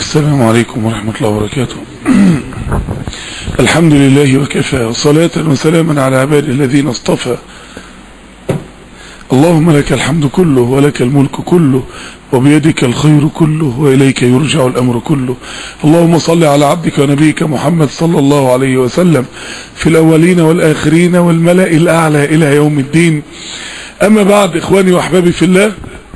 السلام عليكم ورحمة الله وبركاته الحمد لله وكفى وصلاة وسلاما على عباد الذين اصطفى اللهم لك الحمد كله ولك الملك كله وبيدك الخير كله وإليك يرجع الأمر كله اللهم صل على عبدك ونبيك محمد صلى الله عليه وسلم في الأولين والآخرين والملأ الأعلى إلى يوم الدين أما بعد إخواني وأحبابي في الله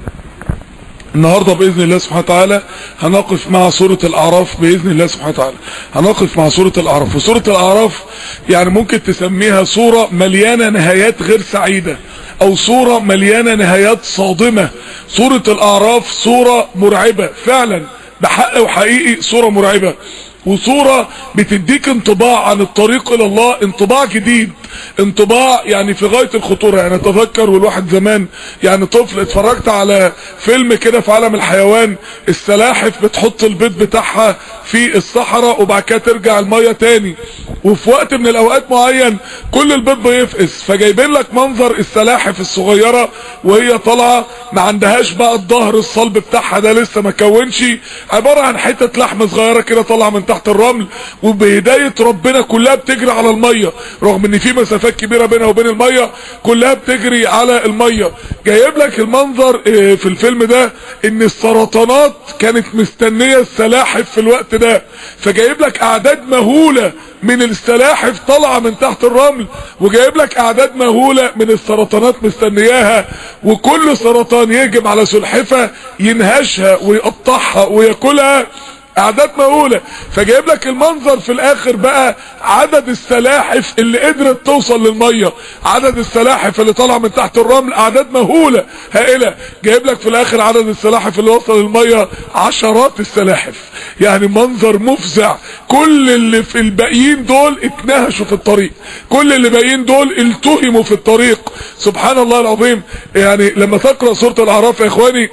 النهاردة بإذن الله سبحانه وتعالى هنقف مع سورة الأعراف بإذن الله سبحانه وتعالى هنقف مع سورة الأعراف وسورة الأعراف يعني ممكن تسميها سورة مليانة نهايات غير سعيدة أو سورة مليانة نهايات صادمة سورة الأعراف سورة مرعبة فعلا بحق وحقيقي سورة مرعبة وصورة بتديك انطباع عن الطريق الى الله انطباع جديد انطباع يعني في غاية الخطورة يعني اتذكر والواحد زمان يعني طفل اتفرجت على فيلم كده في عالم الحيوان السلاحف بتحط البيض بتاعها في الصحراء وبعد كده ترجع المية تاني وفي وقت من الاوقات معين كل البيض بيفقس فجايبين لك منظر السلاحف الصغيرة وهي طالعة ما عندهاش بقى الظهر الصلب بتاعها ده لسه ما كونش عبارة عن حتة لحمة صغيرة كده طالعة من تحت الرمل وبهداية ربنا كلها بتجري على المية رغم ان في مسافات كبيرة بينها وبين المية كلها بتجري على المية جايب لك المنظر في الفيلم ده ان السرطانات كانت مستنية السلاحف في الوقت ده فجايب لك اعداد مهولة من السلاحف طالعة من تحت الرمل وجايب لك اعداد مهولة من السرطانات مستنياها وكل سرطان يهجم على سلحفة ينهشها ويقطعها وياكلها اعداد مهولة فجايب لك المنظر في الاخر بقى عدد السلاحف اللي قدرت توصل للمية عدد السلاحف اللي طالعه من تحت الرمل اعداد مهولة هائلة جايب لك في الاخر عدد السلاحف اللي وصل للمية عشرات السلاحف يعني منظر مفزع كل اللي في الباقيين دول اتنهشوا في الطريق كل اللي باقيين دول التهموا في الطريق سبحان الله العظيم يعني لما تقرأ سورة الاعراف يا اخواني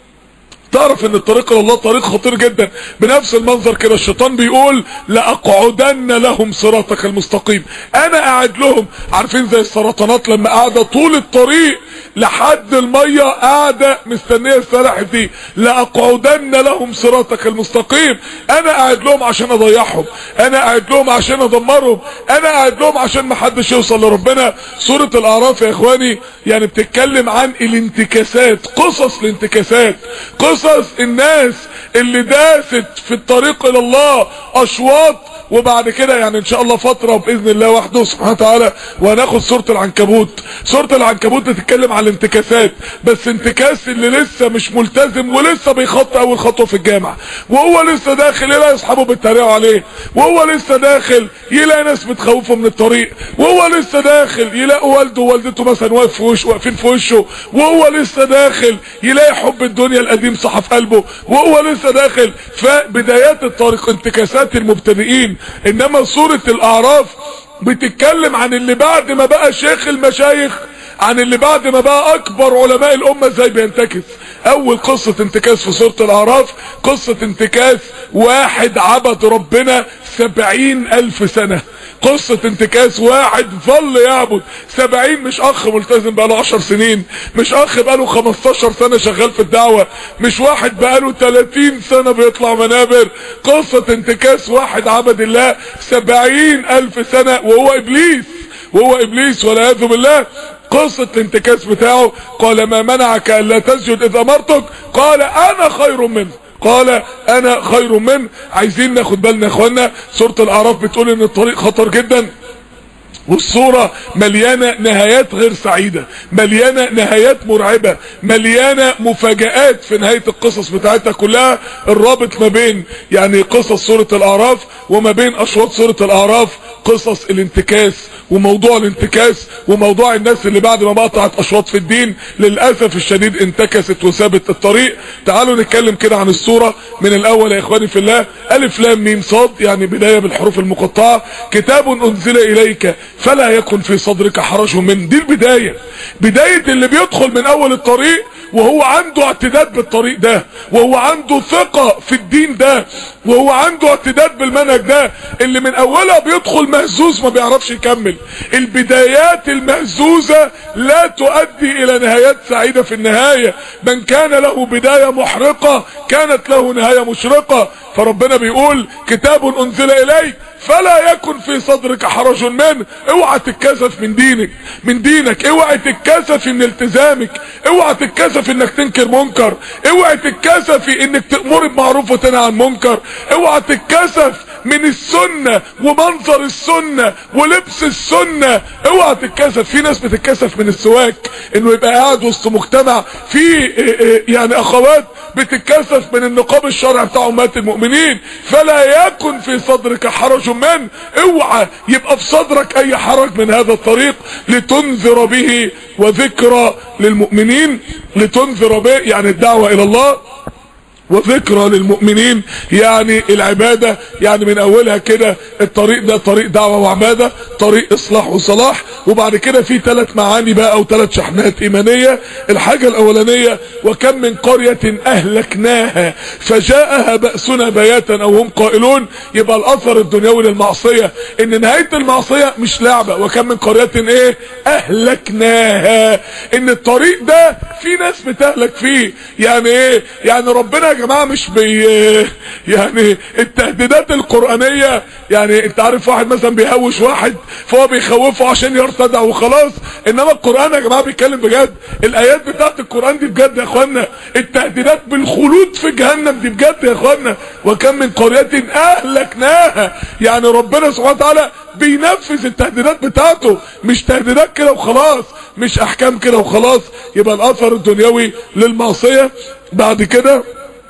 تعرف ان الطريق الى الله طريق خطير جدا بنفس المنظر كده الشيطان بيقول لاقعدن لهم صراطك المستقيم انا قاعد لهم عارفين زي السرطانات لما قاعده طول الطريق لحد الميه قاعده مستنيه السلاحف دي لاقعدن لهم صراطك المستقيم انا قاعد لهم عشان اضيعهم انا قاعد لهم عشان ادمرهم انا قاعد لهم عشان ما حدش يوصل لربنا سوره الاعراف يا اخواني يعني بتتكلم عن الانتكاسات قصص الانتكاسات قصص قصص الناس اللي داست في الطريق الى الله اشواط وبعد كده يعني ان شاء الله فترة باذن الله وحده سبحانه وتعالى وهناخد سورة العنكبوت سورة العنكبوت بتتكلم عن الانتكاسات بس انتكاس اللي لسه مش ملتزم ولسه بيخط اول خطوة في الجامعة وهو لسه داخل يلاقي اصحابه بيتريقوا عليه وهو لسه داخل يلاقي ناس بتخوفه من الطريق وهو لسه داخل يلاقي والده ووالدته مثلا واقف في وشه واقفين في وشه وهو لسه داخل يلاقي حب الدنيا القديم صح في قلبه وهو لسه داخل فبدايات الطريق انتكاسات المبتدئين انما سورة الاعراف بتتكلم عن اللي بعد ما بقى شيخ المشايخ عن اللي بعد ما بقى اكبر علماء الامة ازاي بينتكس اول قصة انتكاس في سورة الاعراف قصة انتكاس واحد عبد ربنا سبعين الف سنة قصة انتكاس واحد ظل يعبد سبعين مش اخ ملتزم بقاله عشر سنين مش اخ بقاله خمستاشر سنة شغال في الدعوة مش واحد بقاله تلاتين سنة بيطلع منابر قصة انتكاس واحد عبد الله سبعين الف سنة وهو ابليس وهو ابليس والعياذ بالله قصة الانتكاس بتاعه قال ما منعك الا تسجد اذ امرتك قال انا خير منه قال انا خير منه عايزين ناخد بالنا يا اخوانا سورة الاعراف بتقول ان الطريق خطر جدا والصورة مليانة نهايات غير سعيدة مليانة نهايات مرعبة مليانة مفاجآت في نهاية القصص بتاعتها كلها الرابط ما بين يعني قصص سورة الاعراف وما بين اشواط سورة الاعراف قصص الانتكاس وموضوع الانتكاس وموضوع الناس اللي بعد ما قطعت اشواط في الدين للأسف الشديد انتكست وسابت الطريق تعالوا نتكلم كده عن السورة من الاول يا اخواني في الله الف لام ميم صاد يعني بداية بالحروف المقطعة كتاب انزل اليك فلا يكن في صدرك حرج من دي البداية بداية اللي بيدخل من اول الطريق وهو عنده اعتداد بالطريق ده وهو عنده ثقة في الدين ده وهو عنده اعتداد بالمنهج ده اللي من اولها بيدخل مهزوز ما بيعرفش يكمل البدايات المهزوزة لا تؤدي الى نهايات سعيدة في النهاية من كان له بداية محرقة كانت له نهاية مشرقة فربنا بيقول كتاب انزل اليك فلا يكن في صدرك حرج منه اوعى تتكسف من دينك من دينك اوعى تتكسف من التزامك اوعى تتكسف انك تنكر منكر اوعى تتكسف انك تأمر بمعروف وتنهى عن منكر اوعى تتكسف من السنة ومنظر السنة ولبس السنة اوعى تتكسف في ناس بتتكسف من السواك انه يبقى قاعد وسط مجتمع في يعني اخوات بتتكسف من النقاب الشرعي بتاع امهات المؤمنين فلا يكن في صدرك حرج من اوعى يبقى في صدرك اي حرج من هذا الطريق لتنذر به وذكرى للمؤمنين لتنذر به يعني الدعوة الى الله وذكرى للمؤمنين يعني العبادة يعني من اولها كده الطريق ده طريق دعوة وعبادة طريق اصلاح وصلاح وبعد كده في ثلاث معاني بقى او ثلاث شحنات ايمانية الحاجة الاولانية وكم من قرية اهلكناها فجاءها بأسنا بياتا او هم قائلون يبقى الاثر الدنيوي للمعصية ان نهاية المعصية مش لعبة وكم من قرية ايه اهلكناها ان الطريق ده في ناس بتهلك فيه يعني ايه يعني ربنا يا جماعة مش بي يعني التهديدات القرآنية يعني انت عارف واحد مثلا بيهوش واحد فهو بيخوفه عشان يرتدع وخلاص انما القرآن يا جماعة بيتكلم بجد الايات بتاعت القرآن دي بجد يا اخوانا التهديدات بالخلود في جهنم دي بجد يا اخوانا وكم من قرية اهلكناها يعني ربنا سبحانه وتعالى بينفذ التهديدات بتاعته مش تهديدات كده وخلاص مش احكام كده وخلاص يبقى الاثر الدنيوي للمعصية بعد كده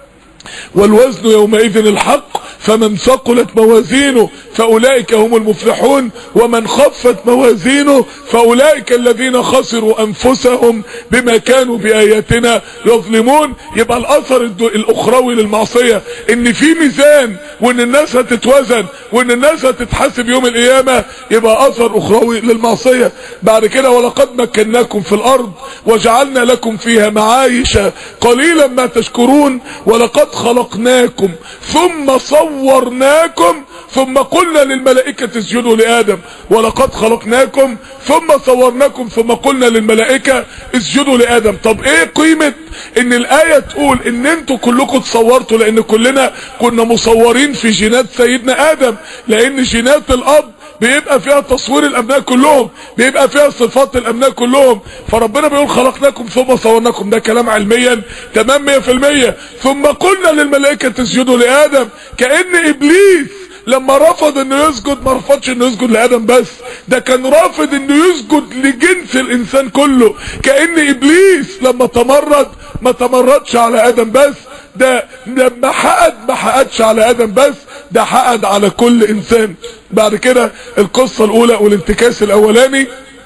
والوزن يومئذ الحق فمن ثقلت موازينه فأولئك هم المفلحون ومن خفت موازينه فأولئك الذين خسروا أنفسهم بما كانوا بآياتنا يظلمون يبقى الأثر الأخروي للمعصية إن في ميزان وإن الناس هتتوزن وإن الناس هتتحاسب يوم القيامة يبقى أثر أخروي للمعصية بعد كده ولقد مكناكم في الأرض وجعلنا لكم فيها معايش قليلا ما تشكرون ولقد خلقناكم ثم صورناكم ثم قلنا للملائكة اسجدوا لآدم ولقد خلقناكم ثم صورناكم ثم قلنا للملائكة اسجدوا لآدم طب ايه قيمة ان الآية تقول ان انتوا كلكم تصورتوا لان كلنا كنا مصورين في جينات سيدنا آدم لان جينات الأب بيبقى فيها تصوير الابناء كلهم بيبقى فيها صفات الابناء كلهم فربنا بيقول خلقناكم ثم صورناكم ده كلام علميا تمام 100% ثم قلنا للملائكة تسجدوا لآدم كأن ابليس لما رفض انه يسجد ما رفضش انه يسجد لادم بس ده كان رافض انه يسجد لجنس الانسان كله كأن ابليس لما تمرد ما تمردش على ادم بس ده لما حقد ما حقدش على ادم بس ده حقد على كل انسان بعد كده القصة الاولى والانتكاس الاولاني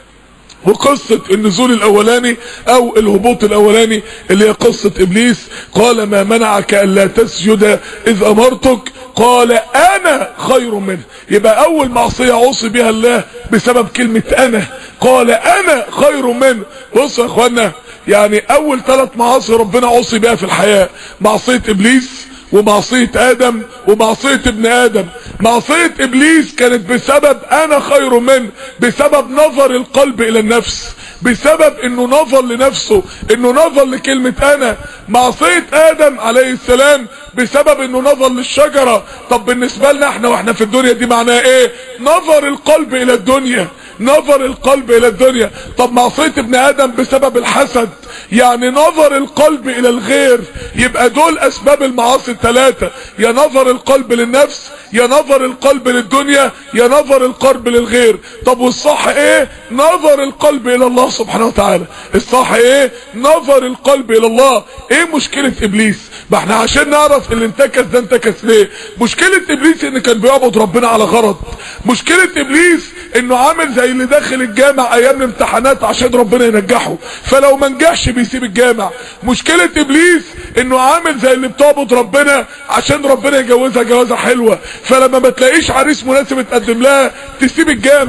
وقصة النزول الاولاني او الهبوط الاولاني اللي هي قصة ابليس قال ما منعك الا تسجد اذ امرتك قال انا خير منه يبقى اول معصية عصي بها الله بسبب كلمة انا قال انا خير منه بصوا يا اخوانا يعني اول ثلاث معاصي ربنا عصي بها في الحياة معصية ابليس ومعصية ادم ومعصية ابن ادم معصية ابليس كانت بسبب انا خير منه بسبب نظر القلب الى النفس بسبب انه نظر لنفسه انه نظر لكلمة انا معصية ادم عليه السلام بسبب انه نظر للشجرة طب بالنسبة لنا احنا واحنا في الدنيا دي معناها ايه نظر القلب الى الدنيا نظر القلب الى الدنيا طب معصية ابن ادم بسبب الحسد يعني نظر القلب الى الغير يبقى دول اسباب المعاصي الثلاثة يا نظر القلب للنفس يا نظر القلب للدنيا يا نظر القلب للغير طب والصح ايه نظر القلب الى الله سبحانه وتعالى الصح ايه نظر القلب الى الله ايه مشكلة ابليس ما احنا عشان نعرف اللي انتكس ده انتكس ليه مشكلة ابليس ان كان بيعبد ربنا على غرض مشكلة ابليس انه عامل زي اللي داخل الجامع ايام الامتحانات عشان ربنا ينجحه فلو ما نجحش بيسيب الجامع مشكلة ابليس انه عامل زي اللي بتعبد ربنا عشان ربنا يجوزها جوازة حلوة فلما ما تلاقيش عريس مناسب تقدم لها تسيب الجامع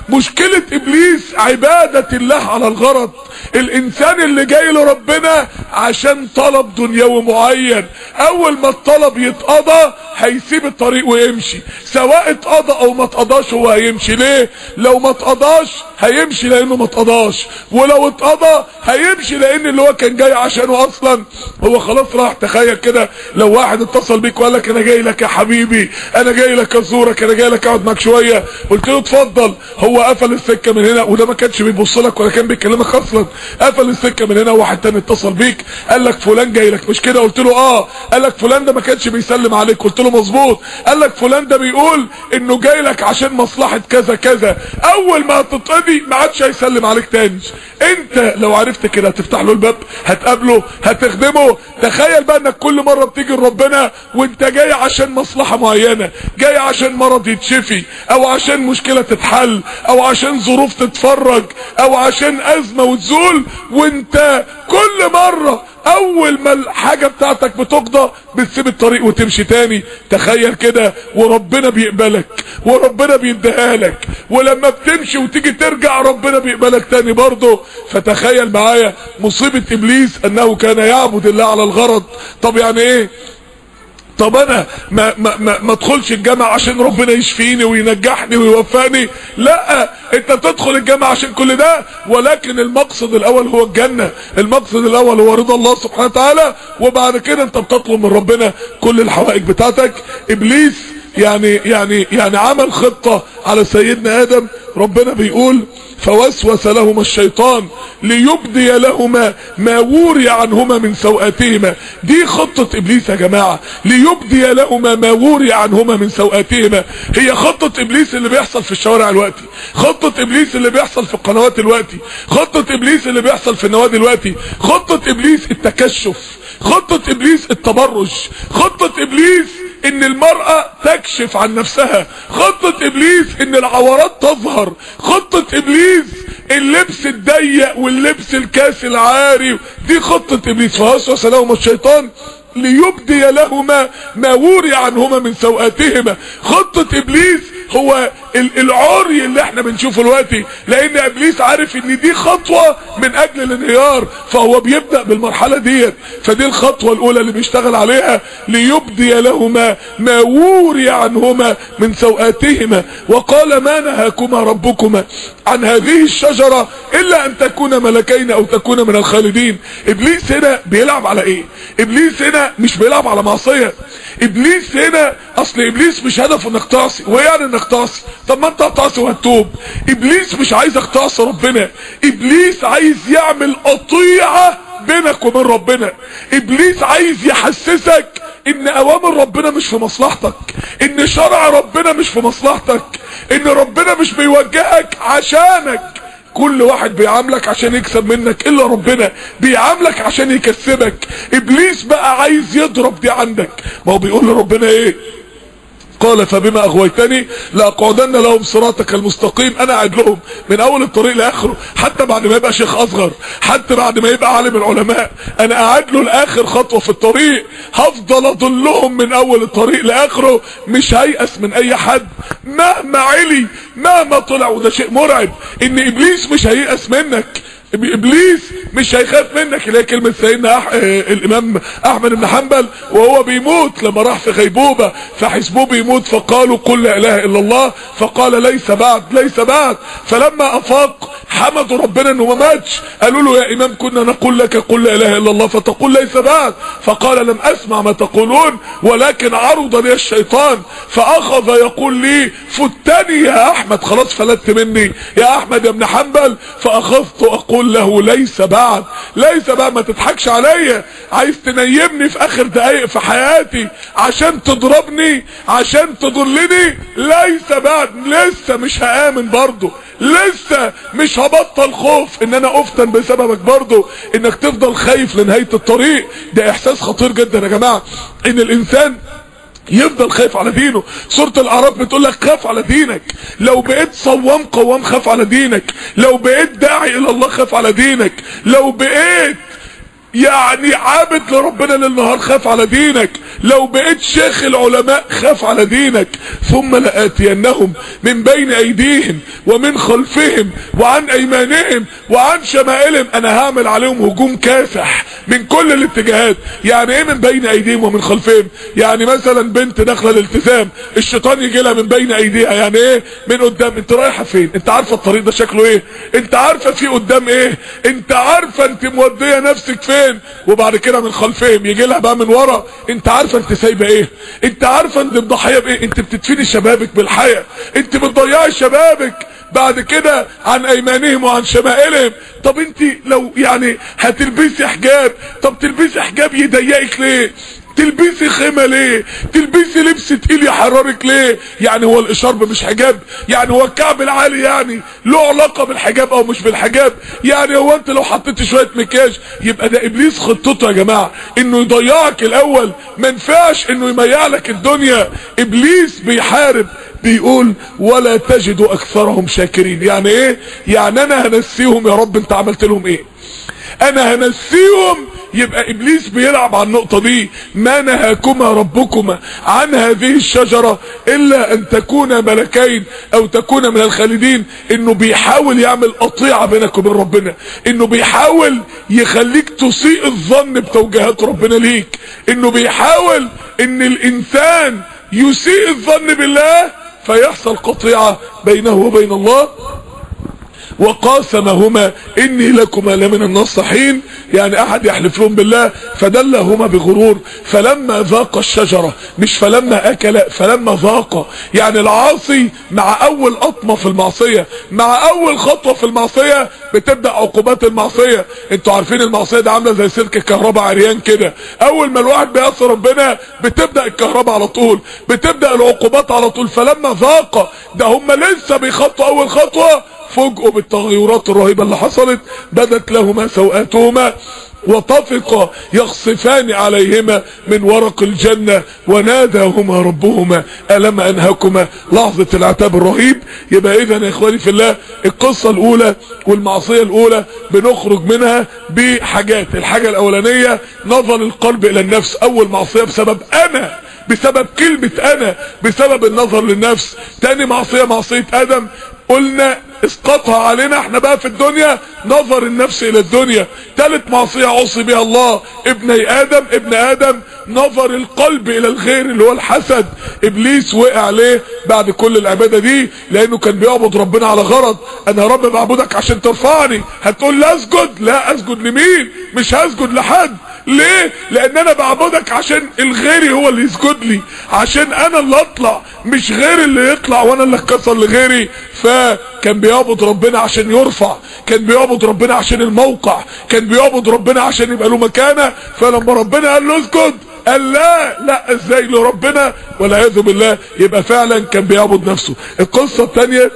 مشكلة ابليس عبادة الله على الغرض الانسان اللي جاي لربنا عشان طلب دنيوي معين اول ما الطلب يتقضى هيسيب الطريق ويمشي سواء اتقضى او ما اتقضاش هو هيمشي ليه لو ما اتقضاش هيمشي لانه ما اتقضاش ولو اتقضى هيمشي لان اللي هو كان جاي عشانه اصلا هو خلاص راح تخيل كده لو واحد اتصل بيك وقال لك انا جاي لك يا حبيبي انا جاي لك ازورك انا جاي لك اقعد معاك شويه قلت له اتفضل هو قفل السكه من هنا وده ما كانش بيبص لك ولا كان بيكلمك اصلا قفل السكه من هنا واحد تاني اتصل بيك قال لك فلان جاي لك مش كده قلت له اه قال لك فلان ده ما كانش بيسلم عليك قلت له مظبوط قال لك فلان ده بيقول انه جاي لك عشان مصلحه كذا كذا اول ما هتتقضي ما عادش هيسلم عليك تاني انت لو عرفت كده هتفتح له الباب هتقابله هتخدمه تخيل بقى انك كل مره بتيجي لربنا وانت جاي عشان مصلحه معينه جاي عشان مرض يتشفي او عشان مشكله تتحل او عشان ظروف تتفرج او عشان ازمه وتزول وانت كل مره اول ما الحاجة بتاعتك بتقضى بتسيب الطريق وتمشي تاني تخيل كده وربنا بيقبلك وربنا بيديها لك ولما بتمشي وتيجي ترجع ربنا بيقبلك تاني برضه فتخيل معايا مصيبة ابليس انه كان يعبد الله على الغرض طب يعني ايه طب انا ما ما ما, ما ادخلش الجامعه عشان ربنا يشفيني وينجحني ويوفقني لا انت تدخل الجامعه عشان كل ده ولكن المقصد الاول هو الجنه المقصد الاول هو رضا الله سبحانه وتعالى وبعد كده انت بتطلب من ربنا كل الحوائج بتاعتك ابليس يعني يعني يعني عمل خطه على سيدنا ادم ربنا بيقول فوسوس لهما الشيطان ليبدي لهما ما وري عنهما من سوءاتهما دي خطة ابليس يا جماعة ليبدي لهما ما وري عنهما من سوءاتهما هي خطة ابليس اللي بيحصل في الشوارع الوقتي خطة ابليس اللي بيحصل في القنوات الوقتي خطة ابليس اللي بيحصل في النوادي الوقتي خطة ابليس التكشف خطة ابليس التبرج خطة ابليس ان المرأة تكشف عن نفسها خطة ابليس ان العورات تظهر خطة ابليس اللبس الضيق واللبس الكاس العاري دي خطة ابليس فوسوس لهما الشيطان ليبدي لهما ما وري عنهما من سوءاتهما خطة ابليس هو العري اللي احنا بنشوفه دلوقتي لان ابليس عارف ان دي خطوة من اجل الانهيار فهو بيبدأ بالمرحلة ديت فدي الخطوة الاولى اللي بيشتغل عليها ليبدي لهما ما وري عنهما من سوءاتهما وقال ما نهاكما ربكما عن هذه الشجرة الا ان تكون ملكين او تكون من الخالدين ابليس هنا بيلعب على ايه ابليس هنا مش بيلعب على معصية ابليس هنا اصل ابليس مش هدفه انك تعصي وايه يعني انك تعصي طب ما انت هتعصي وهتوب ابليس مش عايزك تعصي ربنا ابليس عايز يعمل قطيعة بينك وبين ربنا ابليس عايز يحسسك ان اوامر ربنا مش في مصلحتك ان شرع ربنا مش في مصلحتك ان ربنا مش بيوجهك عشانك كل واحد بيعاملك عشان يكسب منك الا ربنا بيعاملك عشان يكسبك ابليس بقى عايز يضرب دي عندك ما هو بيقول لربنا ايه قال فبما اغويتني لاقعدن لهم صراطك المستقيم انا قاعد لهم من اول الطريق لاخره حتى بعد ما يبقى شيخ اصغر حتى بعد ما يبقى عالم العلماء انا قاعد له لاخر خطوه في الطريق هفضل اضلهم من اول الطريق لاخره مش هيأس من اي حد مهما علي مهما طلع وده شيء مرعب ان ابليس مش هيأس منك ابليس مش هيخاف منك اللي هي كلمه سيدنا أح... آه الامام احمد بن حنبل وهو بيموت لما راح في غيبوبه فحسبوه بيموت فقالوا قل لا اله الا الله فقال ليس بعد ليس بعد فلما افاق حمدوا ربنا انه ما ماتش قالوا له يا امام كنا نقول لك قل لا اله الا الله فتقول ليس بعد فقال لم اسمع ما تقولون ولكن عرض لي الشيطان فاخذ يقول لي فتني يا احمد خلاص فلت مني يا احمد يا ابن حنبل فاخذت اقول اقول له ليس بعد ليس بعد ما تضحكش عليا عايز تنيمني في اخر دقايق في حياتي عشان تضربني عشان تضلني ليس بعد لسه مش هآمن برضه لسه مش هبطل خوف ان انا افتن بسببك برضه انك تفضل خايف لنهاية الطريق ده احساس خطير جدا يا جماعة ان الانسان يفضل خايف على دينه سورة الاعراف بتقول لك خاف على دينك لو بقيت صوام قوام خاف على دينك لو بقيت داعي الى الله خاف على دينك لو بقيت يعني عابد لربنا للنهار خاف على دينك لو بقيت شيخ العلماء خاف على دينك ثم لآتينهم من بين ايديهم ومن خلفهم وعن ايمانهم وعن شمائلهم انا هعمل عليهم هجوم كاسح من كل الاتجاهات يعني ايه من بين ايديهم ومن خلفهم يعني مثلا بنت داخله الالتزام الشيطان يجي لها من بين ايديها يعني ايه من قدام انت رايحه فين انت عارفه الطريق ده شكله ايه انت عارفه في قدام ايه انت عارفه انت موديه نفسك فين وبعد كده من خلفهم يجي لها بقى من ورا انت عارفه انت سايبه ايه انت عارفه انت مضحيه بايه انت بتدفني شبابك بالحياه انت بتضيعي شبابك بعد كده عن ايمانهم وعن شمائلهم طب انت لو يعني هتلبسي حجاب طب تلبسي حجاب يضيقك ليه تلبسي خيمه ليه تلبسي لبس تقيل يحررك ليه يعني هو الاشارب مش حجاب يعني هو الكعب العالي يعني له علاقه بالحجاب او مش بالحجاب يعني هو انت لو حطيت شويه مكياج يبقى ده ابليس خطته يا جماعه انه يضيعك الاول ما ينفعش انه يميع لك الدنيا ابليس بيحارب بيقول ولا تجد اكثرهم شاكرين يعني ايه يعني انا هنسيهم يا رب انت عملت لهم ايه انا هنسيهم يبقى ابليس بيلعب على النقطة دي ما نهاكما ربكما عن هذه الشجرة الا ان تكونا ملكين او تكونا من الخالدين انه بيحاول يعمل قطيعة بينك وبين ربنا انه بيحاول يخليك تسيء الظن بتوجيهات ربنا ليك انه بيحاول ان الانسان يسيء الظن بالله فيحصل قطيعة بينه وبين الله وقاسمهما اني لكما لمن الناصحين يعني احد يحلف لهم بالله فدلهما بغرور فلما ذاق الشجرة مش فلما اكل فلما ذاق يعني العاصي مع اول قطمة في المعصية مع اول خطوة في المعصية بتبدأ عقوبات المعصية انتوا عارفين المعصية دي عاملة زي سلك الكهرباء عريان كده اول ما الواحد بيعصي ربنا بتبدأ الكهرباء على طول بتبدأ العقوبات على طول فلما ذاق ده هم لسه بيخطوا اول خطوة فوجئوا بالتغيرات الرهيبة اللي حصلت بدت لهما سوءاتهما وطفق يخصفان عليهما من ورق الجنة وناداهما ربهما ألم أنهكما لحظة العتاب الرهيب يبقى إذا يا إخواني في الله القصة الأولى والمعصية الأولى بنخرج منها بحاجات الحاجة الأولانية نظر القلب إلى النفس أول معصية بسبب أنا بسبب كلمة أنا بسبب النظر للنفس تاني معصية معصية آدم قلنا اسقطها علينا احنا بقى في الدنيا نظر النفس الى الدنيا ثالث معصية عصي بها الله ابني ادم ابن ادم نظر القلب الى الغير اللي هو الحسد ابليس وقع عليه بعد كل العبادة دي لانه كان بيعبد ربنا على غرض انا يا رب بعبدك عشان ترفعني هتقول لا اسجد لا اسجد لمين مش هسجد لحد ليه لان انا بعبدك عشان الغيري هو اللي يسجد لي عشان انا اللي اطلع مش غيري اللي يطلع وانا اللي اتكسر لغيري فكان بيعبد ربنا عشان يرفع كان بيعبد ربنا عشان الموقع كان بيعبد ربنا عشان يبقى له مكانه فلما ربنا قال له اسجد قال لا لا ازاي لربنا والعياذ بالله يبقى فعلا كان بيعبد نفسه القصه الثانيه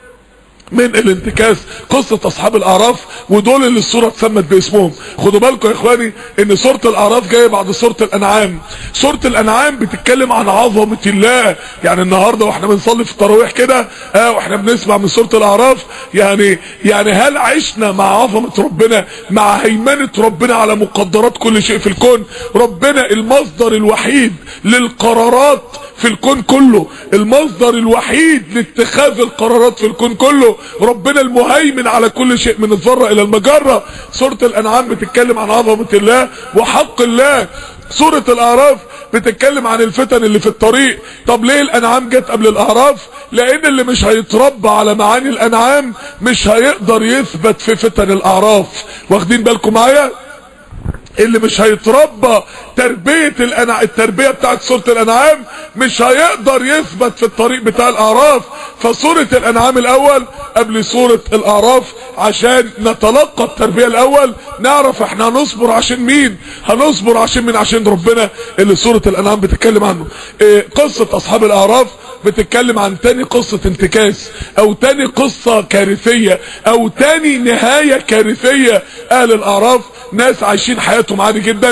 من الانتكاس قصة اصحاب الاعراف ودول اللي الصورة اتسمت باسمهم خدوا بالكم يا اخواني ان سورة الاعراف جاية بعد سورة الانعام سورة الانعام بتتكلم عن عظمة الله يعني النهاردة واحنا بنصلي في التراويح كده اه واحنا بنسمع من سورة الاعراف يعني يعني هل عشنا مع عظمة ربنا مع هيمنة ربنا على مقدرات كل شيء في الكون ربنا المصدر الوحيد للقرارات في الكون كله المصدر الوحيد لاتخاذ القرارات في الكون كله ربنا المهيمن على كل شيء من الذرة الى المجرة سورة الانعام بتتكلم عن عظمة الله وحق الله سورة الاعراف بتتكلم عن الفتن اللي في الطريق طب ليه الانعام جت قبل الاعراف لان اللي مش هيتربى على معاني الانعام مش هيقدر يثبت في فتن الاعراف واخدين بالكم معايا اللي مش هيتربى تربية الأنع... التربية بتاعت سورة الأنعام مش هيقدر يثبت في الطريق بتاع الأعراف فسورة الأنعام الأول قبل سورة الأعراف عشان نتلقى التربية الأول نعرف احنا هنصبر عشان مين هنصبر عشان مين عشان ربنا اللي سورة الأنعام بتتكلم عنه إيه قصة أصحاب الأعراف بتتكلم عن تاني قصة انتكاس او تاني قصة كارثية او تاني نهاية كارثية اهل الاعراف ناس عايشين حياتهم عادي جدا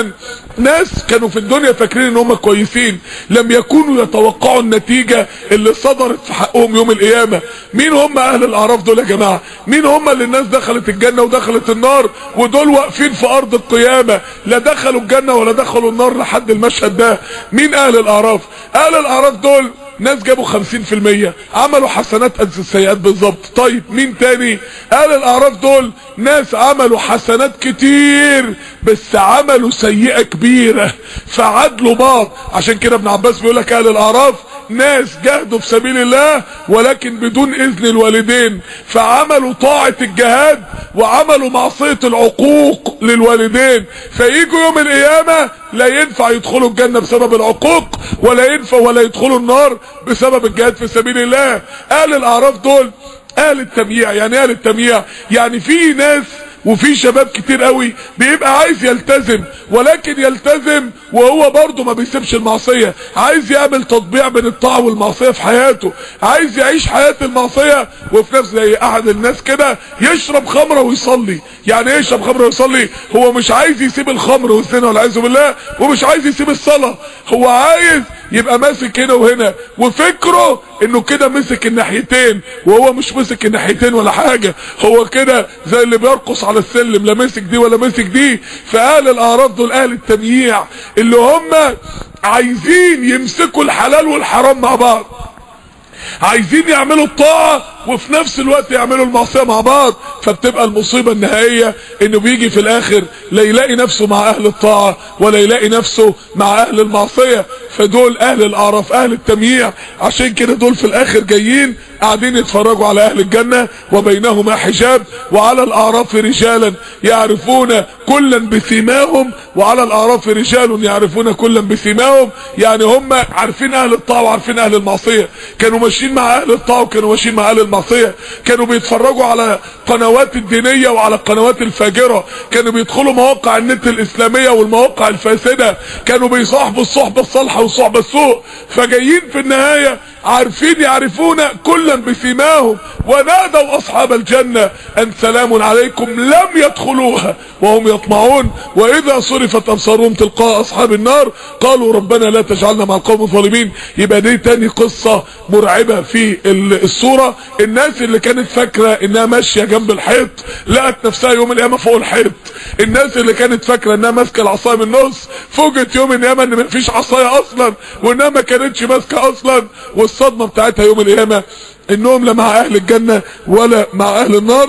ناس كانوا في الدنيا فاكرين ان هم كويسين لم يكونوا يتوقعوا النتيجة اللي صدرت في حقهم يوم القيامة مين هم اهل الاعراف دول يا جماعة مين هم اللي الناس دخلت الجنة ودخلت النار ودول واقفين في ارض القيامة لا دخلوا الجنة ولا دخلوا النار لحد المشهد ده مين اهل الاعراف اهل الاعراف دول ناس جابوا خمسين في المية عملوا حسنات قد السيئات بالظبط طيب مين تاني اهل الاعراف دول ناس عملوا حسنات كتير بس عملوا سيئة كبيرة فعدلوا بعض عشان كده ابن عباس بيقول لك اهل الاعراف ناس جهدوا في سبيل الله ولكن بدون اذن الوالدين فعملوا طاعة الجهاد وعملوا معصية العقوق للوالدين فييجوا يوم القيامة لا ينفع يدخلوا الجنة بسبب العقوق ولا ينفع ولا يدخلوا النار بسبب الجهاد في سبيل الله اهل الاعراف دول اهل التمييع يعني اهل التمييع يعني في ناس وفي شباب كتير قوي بيبقى عايز يلتزم ولكن يلتزم وهو برضه ما بيسيبش المعصية عايز يعمل تطبيع بين الطاعة والمعصية في حياته عايز يعيش حياة المعصية وفي نفس زي احد الناس كده يشرب خمرة ويصلي يعني ايه يشرب خمرة ويصلي هو مش عايز يسيب الخمر والزنا والعياذ بالله ومش عايز يسيب الصلاة هو عايز يبقى ماسك هنا وهنا وفكره انه كده مسك الناحيتين وهو مش مسك الناحيتين ولا حاجة هو كده زي اللي بيرقص على السلم لا مسك دي ولا مسك دي فاهل الاعراف دول اهل التمييع اللي هم عايزين يمسكوا الحلال والحرام مع بعض عايزين يعملوا الطاعة وفي نفس الوقت يعملوا المعصية مع بعض فبتبقى المصيبة النهائية انه بيجي في الاخر لا يلاقي نفسه مع اهل الطاعة ولا يلاقي نفسه مع اهل المعصية فدول اهل الاعراف اهل التمييع عشان كده دول في الاخر جايين قاعدين يتفرجوا على اهل الجنة وبينهما حجاب وعلى الاعراف رجالا يعرفون كلا بسيماهم وعلى الاعراف رجال يعرفون كلا بسيماهم يعني هم عارفين اهل الطاعة وعارفين اهل المعصية كانوا ماشيين مع اهل الطاعة وكانوا ماشيين مع اهل المعصية كانوا بيتفرجوا على قنوات الدينية وعلى القنوات الفاجرة كانوا بيدخلوا مواقع النت الاسلامية والمواقع الفاسدة كانوا بيصاحبوا الصحبة الصالحة والصحبة السوء فجايين في النهاية عارفين يعرفون كلا بسيماهم ونادوا اصحاب الجنة ان سلام عليكم لم يدخلوها وهم يطمعون واذا صرفت ابصارهم تلقاء اصحاب النار قالوا ربنا لا تجعلنا مع القوم الظالمين يبقى دي تاني قصة مرعبة في الصورة الناس اللي كانت فاكرة انها ماشية جنب الحيط لقت نفسها يوم القيامة فوق الحيط الناس اللي كانت فاكرة انها ماسكة العصاية من النص فوجت يوم القيامة ان مفيش عصاية اصلا وانها ما كانتش ماسكة اصلا والصدمة بتاعتها يوم القيامة انهم لا مع اهل الجنة ولا مع اهل النار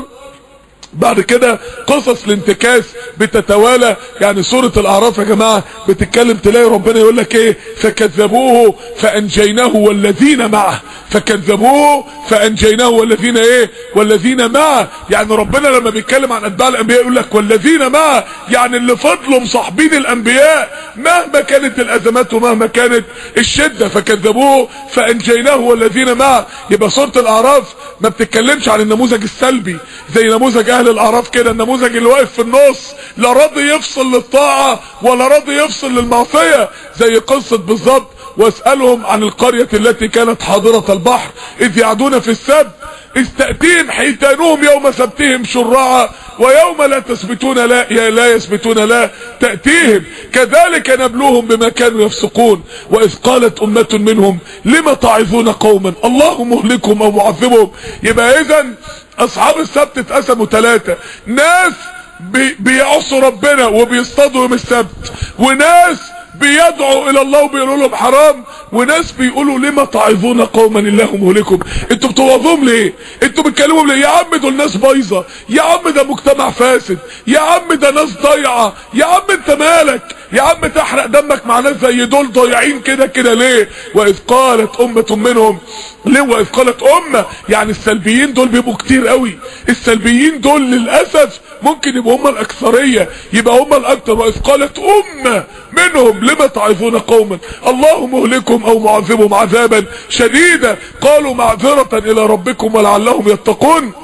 بعد كده قصص الانتكاس بتتوالى يعني سورة الاعراف يا جماعة بتتكلم تلاقي ربنا يقول لك ايه فكذبوه فانجيناه والذين معه فكذبوه فانجيناه والذين ايه والذين معه يعني ربنا لما بيتكلم عن اتباع الانبياء يقول لك والذين معه يعني اللي فضلوا مصاحبين الانبياء مهما كانت الازمات ومهما كانت الشدة فكذبوه فانجيناه والذين معه يبقى سورة الاعراف ما بتتكلمش عن النموذج السلبي زي نموذج اهل الاعراف كده النموذج اللي واقف في النص لا راضي يفصل للطاعة ولا راضي يفصل للمعصية زي قصة بالظبط واسألهم عن القرية التي كانت حاضرة البحر اذ يعدون في السبت اذ تأتيهم حيتانهم يوم سبتهم شرعا ويوم لا تثبتون لا لا يثبتون لا تأتيهم كذلك نبلوهم بما كانوا يفسقون وإذ قالت أمة منهم لما تعظون قوما الله مهلكهم أو معذبهم يبقى إذا أصحاب السبت اتقسموا ثلاثة ناس بي بيعصوا ربنا وبيصطادوا يوم السبت وناس بيدعوا الى الله وبيقولوا لهم حرام وناس بيقولوا لما تعظون قوما الله مهلكم انتوا بتوعظوهم ليه انتوا بتكلموا ليه يا عم دول ناس بايظه يا عم ده مجتمع فاسد يا عم ده ناس ضايعه يا عم انت مالك يا عم تحرق دمك مع ناس زي دول ضايعين كده كده ليه واذ قالت امه منهم ليه واذ قالت امه يعني السلبيين دول بيبقوا كتير قوي السلبيين دول للاسف ممكن يبقوا هم الاكثريه يبقى هم الاكثر واذ قالت امه منهم لما تعظون قوما الله مهلكهم او معذبهم عذابا شديدا قالوا معذرة الى ربكم ولعلهم يتقون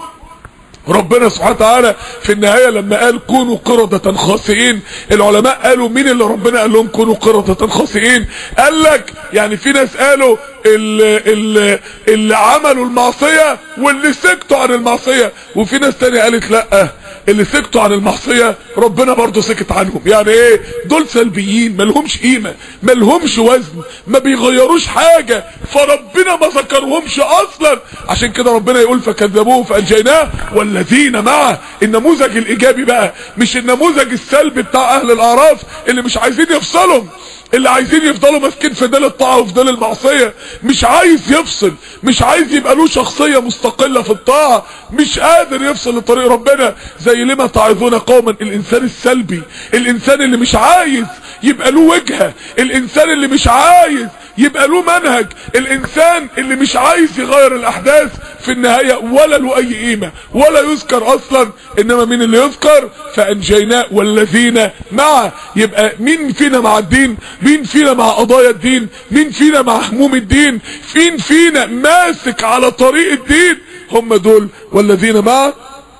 ربنا سبحانه وتعالى في النهاية لما قال كونوا قردة خاسئين العلماء قالوا مين اللي ربنا قال لهم كونوا قردة خاسئين قال لك يعني في ناس قالوا اللي, اللي, اللي عملوا المعصية واللي سكتوا عن المعصية وفي ناس تانية قالت لا اللي سكتوا عن المعصية ربنا برضو سكت عنهم يعني ايه دول سلبيين ملهمش قيمة ملهمش وزن ما بيغيروش حاجة فربنا ما ذكرهمش اصلا عشان كده ربنا يقول فكذبوه فانجيناه والذين معه النموذج الايجابي بقى مش النموذج السلبي بتاع اهل الاعراف اللي مش عايزين يفصلهم اللي عايزين يفضلوا ماسكين في ديل الطاعه وفي ديل المعصيه مش عايز يفصل مش عايز يبقى له شخصيه مستقله في الطاعه مش قادر يفصل لطريق ربنا زي لما تعظون قوما الانسان السلبي الانسان اللي مش عايز يبقى له وجهه الانسان اللي مش عايز يبقى له منهج الانسان اللي مش عايز يغير الاحداث في النهايه ولا له اي قيمه ولا يذكر اصلا انما مين اللي يذكر فانجيناه والذين معه يبقى مين فينا مع الدين مين فينا مع قضايا الدين مين فينا مع هموم الدين مين فينا ماسك على طريق الدين هم دول والذين معه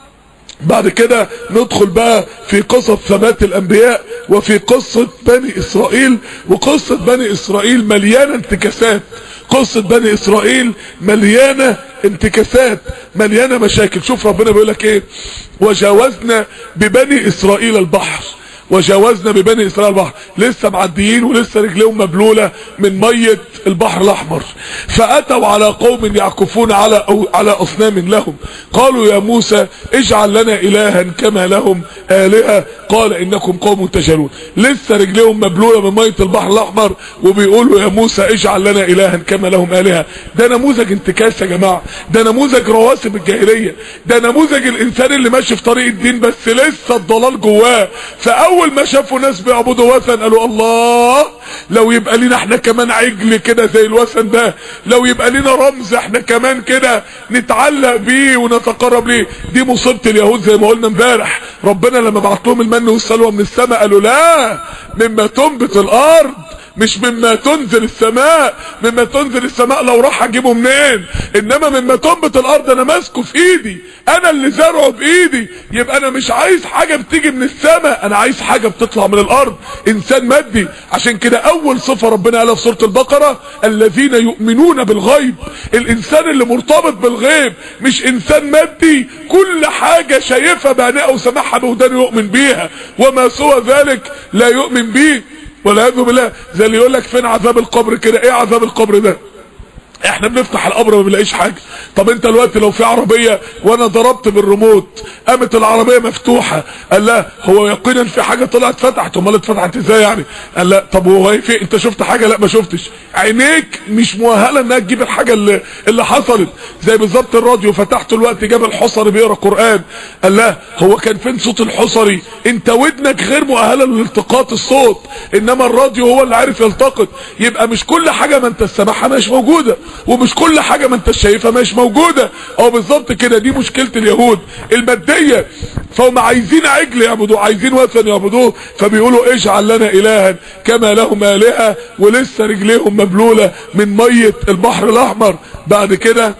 بعد كده ندخل بقى في قصة ثبات الانبياء وفي قصة بني اسرائيل وقصة بني اسرائيل مليانة انتكاسات قصة بني اسرائيل مليانة انتكاسات مليانة مشاكل شوف ربنا بيقول لك ايه وجاوزنا ببني اسرائيل البحر وجاوزنا ببني اسرائيل البحر لسه معديين ولسه رجليهم مبلوله من ميه البحر الاحمر فاتوا على قوم يعكفون على أو على اصنام لهم قالوا يا موسى اجعل لنا الها كما لهم الهه قال انكم قوم تجهلون لسه رجليهم مبلوله من ميه البحر الاحمر وبيقولوا يا موسى اجعل لنا الها كما لهم الهه ده نموذج انتكاس يا جماعه ده نموذج رواسب الجاهليه ده نموذج الانسان اللي ماشي في طريق الدين بس لسه الضلال جواه فاول اول ما شافوا ناس بيعبدوا وثن قالوا الله لو يبقى لنا احنا كمان عجل كده زي الوثن ده لو يبقى لنا رمز احنا كمان كده نتعلق بيه ونتقرب ليه دي مصيبه اليهود زي ما قلنا امبارح ربنا لما بعت لهم المن والسلوى من السماء قالوا لا مما تنبت الارض مش مما تنزل السماء مما تنزل السماء لو راح اجيبه منين انما مما تنبت الارض انا ماسكه في ايدي انا اللي زرعه بايدي يبقى انا مش عايز حاجه بتيجي من السماء انا عايز حاجه بتطلع من الارض انسان مادي عشان كده اول صفه ربنا قالها في سوره البقره الذين يؤمنون بالغيب الانسان اللي مرتبط بالغيب مش انسان مادي كل حاجه شايفها بعينيه وسمعها بودانه يؤمن بيها وما سوى ذلك لا يؤمن بيه والعياذ بالله زي اللي يقول لك فين عذاب القبر كده ايه عذاب القبر ده احنا بنفتح القبر ما بنلاقيش حاجه طب انت دلوقتي لو في عربيه وانا ضربت بالريموت قامت العربيه مفتوحه قال لا هو يقينا في حاجه طلعت فتحت امال اتفتحت ازاي يعني قال لا طب هو ايه في انت شفت حاجه لا ما شفتش عينيك مش مؤهله انها تجيب الحاجه اللي اللي حصلت زي بالظبط الراديو فتحته الوقت جاب الحصري بيقرا قران قال لا هو كان فين صوت الحصري انت ودنك غير مؤهله لالتقاط الصوت انما الراديو هو اللي عارف يلتقط يبقى مش كل حاجه ما انت سامعها مش موجوده ومش كل حاجة ما انت شايفها مش موجودة او بالظبط كده دي مشكلة اليهود المادية فهم عايزين عجل يعبدوه عايزين وثن يعبدوه فبيقولوا اجعل لنا الها كما لهم الهة ولسه رجليهم مبلولة من مية البحر الاحمر بعد كده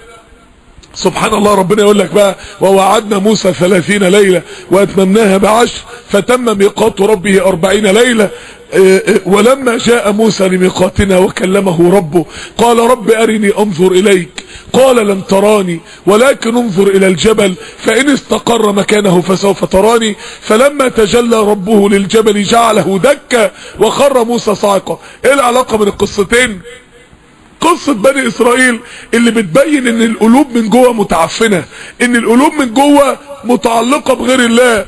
سبحان الله ربنا يقول لك بقى ووعدنا موسى ثلاثين ليلة واتممناها بعشر فتم ميقات ربه أربعين ليلة ولما جاء موسى لميقاتنا وكلمه ربه قال رب أرني أنظر إليك قال لن تراني ولكن انظر إلى الجبل فإن استقر مكانه فسوف تراني فلما تجلى ربه للجبل جعله دكا وخر موسى صاعقا ايه العلاقة بين القصتين قصة بني اسرائيل اللي بتبين ان القلوب من جوه متعفنة ان القلوب من جوه متعلقة بغير الله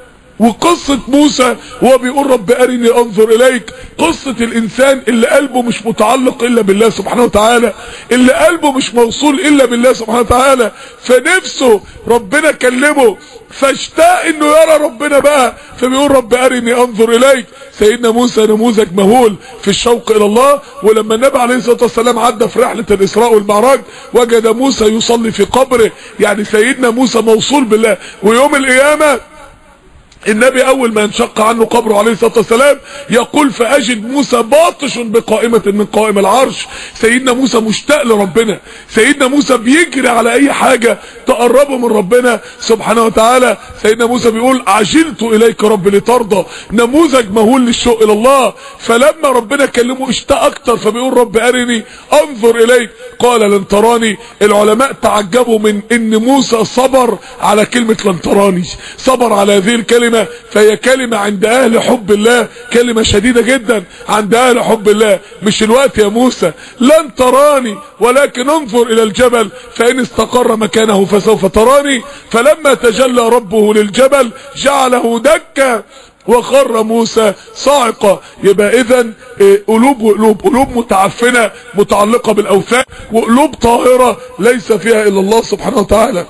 وقصة موسى وهو بيقول رب ارني انظر اليك قصة الانسان اللي قلبه مش متعلق الا بالله سبحانه وتعالى اللي قلبه مش موصول الا بالله سبحانه وتعالى فنفسه ربنا كلمه فاشتاق انه يرى ربنا بقى فبيقول رب ارني انظر اليك سيدنا موسى نموذج مهول في الشوق الى الله ولما النبي عليه الصلاه والسلام عدى في رحله الاسراء والمعراج وجد موسى يصلي في قبره يعني سيدنا موسى موصول بالله ويوم القيامه النبي اول ما ينشق عنه قبره عليه الصلاه والسلام يقول فاجد موسى باطش بقائمه من قائم العرش سيدنا موسى مشتاق لربنا سيدنا موسى بيجري على اي حاجه تقربه من ربنا سبحانه وتعالى سيدنا موسى بيقول عجلت اليك رب لترضى نموذج مهول للشوق الى الله فلما ربنا كلمه اشتاق اكتر فبيقول رب ارني انظر اليك قال لن تراني العلماء تعجبوا من ان موسى صبر على كلمه لن تراني صبر على هذه الكلمه فهي كلمة عند اهل حب الله كلمة شديدة جدا عند اهل حب الله مش الوقت يا موسى لن تراني ولكن انظر الى الجبل فان استقر مكانه فسوف تراني فلما تجلى ربه للجبل جعله دكا وخر موسى صاعقة يبقى اذا قلوب وقلوب قلوب متعفنة متعلقة بالاوثان وقلوب طاهرة ليس فيها الا الله سبحانه وتعالى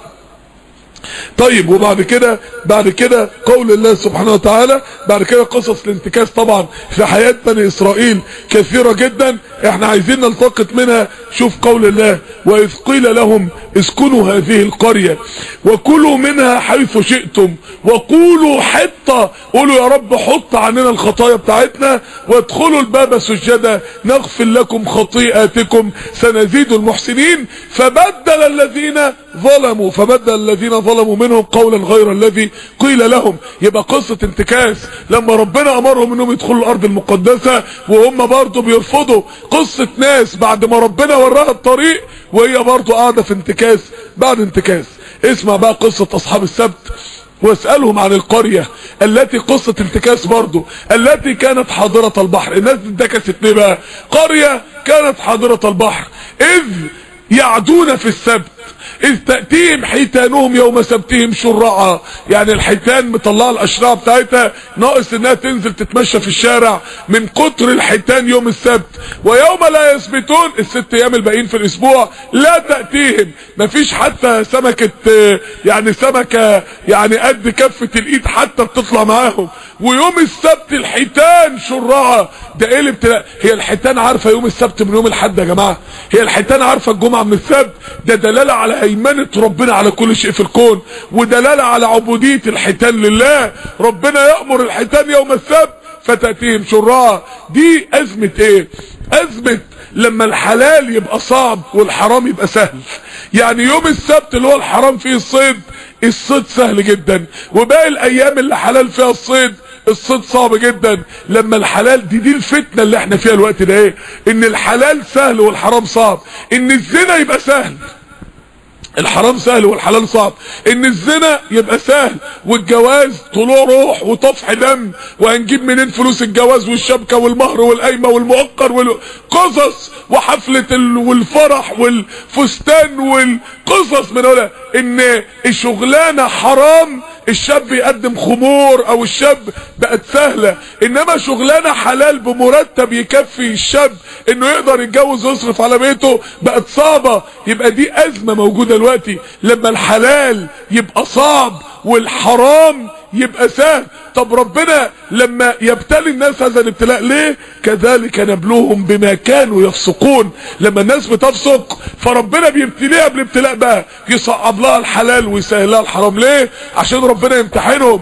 طيب وبعد كده بعد كده قول الله سبحانه وتعالى بعد كده قصص الانتكاس طبعا في حياة بني اسرائيل كثيرة جدا احنا عايزين نلتقط منها شوف قول الله واذ قيل لهم اسكنوا هذه القرية وكلوا منها حيث شئتم وقولوا حطة قولوا يا رب حط عننا الخطايا بتاعتنا وادخلوا الباب سجدا نغفر لكم خطيئاتكم سنزيد المحسنين فبدل الذين ظلموا فبدل الذين ظلموا منهم قولا غير الذي قيل لهم يبقى قصة انتكاس لما ربنا امرهم انهم يدخلوا الارض المقدسة وهم برضو بيرفضوا قصة ناس بعد ما ربنا وراها الطريق وهي برضو قاعدة في انتكاس بعد انتكاس اسمع بقى قصة اصحاب السبت واسألهم عن القرية التي قصة انتكاس برضو التي كانت حاضرة البحر الناس انتكست ليه بقى قرية كانت حاضرة البحر اذ يعدون في السبت اذ تأتيهم حيتانهم يوم سبتهم شرعا يعني الحيتان مطلعه الاشراع بتاعتها ناقص انها تنزل تتمشى في الشارع من كتر الحيتان يوم السبت ويوم لا يثبتون الست ايام الباقيين في الاسبوع لا تأتيهم مفيش حتى سمكة يعني سمكة يعني قد كفة الايد حتى بتطلع معاهم ويوم السبت الحيتان شرعا ده ايه الابتلاء هي الحيتان عارفة يوم السبت من يوم الحد يا جماعة هي الحيتان عارفة الجمعة من السبت ده دلالة على هيمنة ربنا على كل شيء في الكون ودلالة على عبودية الحيتان لله ربنا يأمر الحيتان يوم السبت فتأتيهم شرعا دي أزمة ايه أزمة لما الحلال يبقى صعب والحرام يبقى سهل يعني يوم السبت اللي هو الحرام فيه الصيد الصيد سهل جدا وباقي الايام اللي حلال فيها الصيد الصيد صعب جدا لما الحلال دي دي الفتنة اللي احنا فيها الوقت ده ايه ان الحلال سهل والحرام صعب ان الزنا يبقى سهل الحرام سهل والحلال صعب ان الزنا يبقى سهل والجواز طلوع روح وطفح دم وهنجيب منين فلوس الجواز والشبكة والمهر والقايمة والمؤقر والقصص وحفلة ال... والفرح والفستان والقصص من هنا ان الشغلانة حرام الشاب يقدم خمور او الشاب بقت سهلة انما شغلانة حلال بمرتب يكفي الشاب انه يقدر يتجوز ويصرف على بيته بقت صعبة يبقى دي ازمة موجودة دلوقتي لما الحلال يبقى صعب والحرام يبقى سهل طب ربنا لما يبتلي الناس هذا الابتلاء ليه كذلك نبلوهم بما كانوا يفسقون لما الناس بتفسق فربنا بيبتليها بالابتلاء بقى يصعب لها الحلال ويسهل لها الحرام ليه عشان ربنا يمتحنهم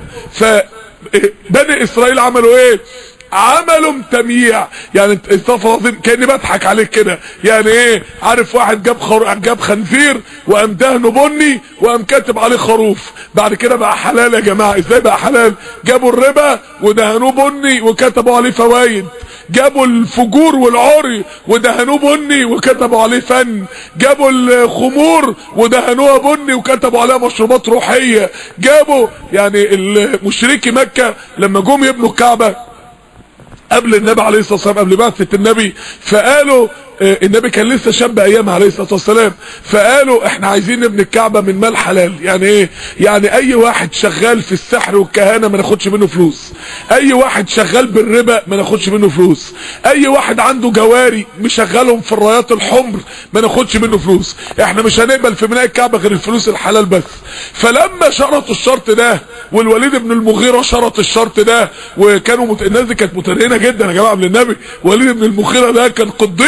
فبني اسرائيل عملوا ايه عملوا تمييع يعني استغفر العظيم كاني بضحك عليك كده يعني ايه عارف واحد جاب خر... جاب خنزير وقام دهنه بني وقام كاتب عليه خروف بعد كده بقى حلال يا جماعه ازاي بقى حلال جابوا الربا ودهنوه بني وكتبوا عليه فوايد جابوا الفجور والعري ودهنوه بني وكتبوا عليه فن جابوا الخمور ودهنوها بني وكتبوا عليها مشروبات روحيه جابوا يعني المشركي مكه لما جم يبنوا الكعبه قبل النبي عليه الصلاه والسلام قبل بعثه النبي فقالوا النبي كان لسه شاب ايام عليه الصلاه والسلام فقالوا احنا عايزين نبني الكعبه من مال حلال يعني ايه يعني اي واحد شغال في السحر والكهانه ما ناخدش منه فلوس اي واحد شغال بالربا ما ناخدش منه فلوس اي واحد عنده جواري مشغلهم في الرايات الحمر ما ناخدش منه فلوس احنا مش هنقبل في بناء الكعبه غير الفلوس الحلال بس فلما شرطوا الشرط ده والوليد بن المغيره شرط الشرط ده وكانوا مت... الناس دي كانت متدينه جدا يا جماعه من النبي وليد بن المغيره ده كان قديس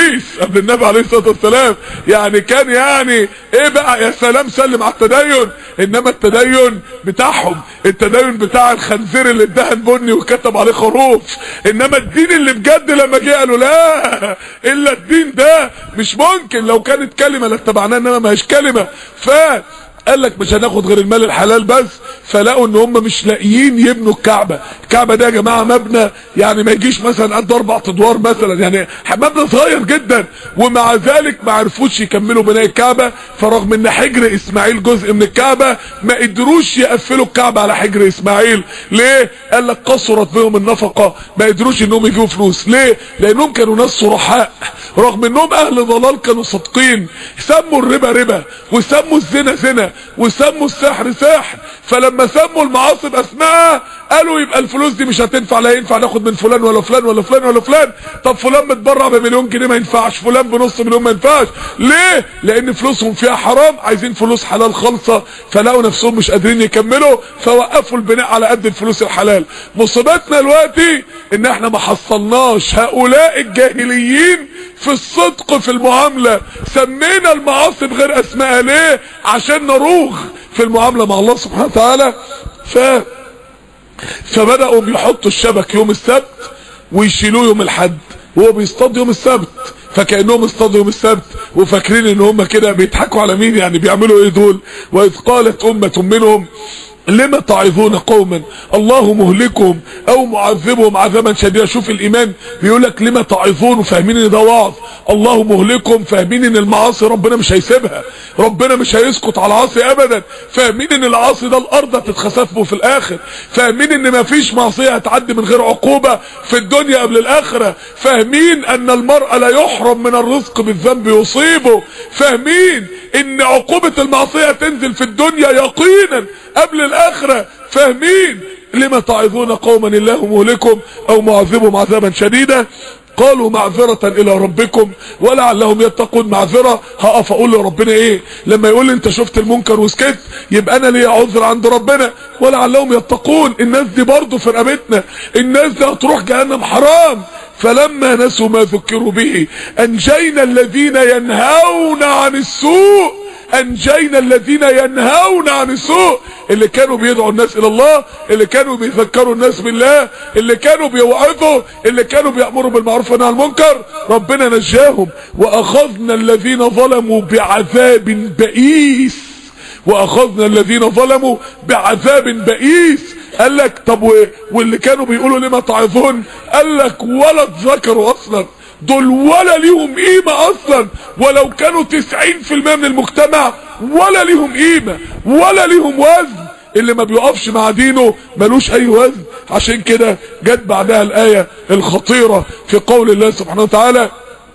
قبل النبي عليه الصلاه والسلام يعني كان يعني ايه بقى يا سلام سلم على التدين انما التدين بتاعهم التدين بتاع الخنزير اللي ادهن بني وكتب عليه خروف انما الدين اللي بجد لما جه قالوا لا الا الدين ده مش ممكن لو كانت كلمه لاتبعناها انما ما هيش كلمه ف قال لك مش هناخد غير المال الحلال بس فلقوا ان هم مش لاقيين يبنوا الكعبة الكعبة ده يا جماعة مبنى يعني ما يجيش مثلا قد اربع ادوار مثلا يعني مبنى صغير جدا ومع ذلك ما عرفوش يكملوا بناء الكعبة فرغم ان حجر اسماعيل جزء من الكعبة ما قدروش يقفلوا الكعبة على حجر اسماعيل ليه قال لك قصرت بهم النفقة ما قدروش انهم يجيبوا فلوس ليه لانهم كانوا ناس صرحاء رغم انهم اهل ضلال كانوا صادقين سموا الربا ربا وسموا الزنا زنا وسموا السحر سحر فلما سموا المعاصي باسمائها قالوا يبقى الفلوس دي مش هتنفع لا ينفع ناخد من فلان ولا فلان ولا فلان ولا فلان طب فلان متبرع بمليون جنيه ما ينفعش فلان بنص مليون ما ينفعش ليه لان فلوسهم فيها حرام عايزين فلوس حلال خالصه فلقوا نفسهم مش قادرين يكملوا فوقفوا البناء على قد الفلوس الحلال مصيبتنا دلوقتي ان احنا ما حصلناش هؤلاء الجاهليين في الصدق في المعامله سمينا المعاصي بغير اسمائها ليه عشان نروغ في المعامله مع الله سبحانه وتعالى ف فبداوا يحطوا الشبك يوم السبت ويشيلوه يوم الحد وهو بيصطاد يوم السبت فكانهم اصطادوا يوم السبت وفاكرين ان هم كده بيضحكوا على مين يعني بيعملوا ايه دول واذ قالت امه منهم لما تعظون قوما الله مهلكهم او معذبهم عذابا شديدا شوف الايمان بيقول لك لما تعظون وفاهمين ان ده وعظ الله مهلكهم فاهمين ان المعاصي ربنا مش هيسيبها ربنا مش هيسكت على العاصي ابدا فاهمين ان العاصي ده الارض هتتخسف به في الاخر فاهمين ان مفيش معصيه هتعدي من غير عقوبه في الدنيا قبل الاخره فاهمين ان المرء لا يحرم من الرزق بالذنب يصيبه فاهمين ان عقوبه المعصيه تنزل في الدنيا يقينا قبل الاخره فاهمين لما تعظون قوما الله مهلكم او معذبهم عذابا شديدا قالوا معذرة الى ربكم ولعلهم يتقون معذرة هقف اقول لربنا ايه لما يقول لي انت شفت المنكر وسكت يبقى انا ليا عذر عند ربنا ولعلهم يتقون الناس دي برضه في رقبتنا الناس دي هتروح جهنم حرام فلما نسوا ما ذكروا به انجينا الذين ينهون عن السوء انجينا الذين ينهون عن السوء اللي كانوا بيدعوا الناس الى الله اللي كانوا بيذكروا الناس بالله اللي كانوا بيوعظوا اللي كانوا بيأمروا بالمعروف والنهي عن المنكر ربنا نجاهم واخذنا الذين ظلموا بعذاب بئيس واخذنا الذين ظلموا بعذاب بئيس قال لك طب واللي كانوا بيقولوا لما تعظون قال لك ولا اتذكروا اصلا دول ولا ليهم قيمة اصلا ولو كانوا تسعين في المية من المجتمع ولا ليهم قيمة ولا ليهم وزن اللي ما بيقفش مع دينه ملوش اي وزن عشان كده جت بعدها الاية الخطيرة في قول الله سبحانه وتعالى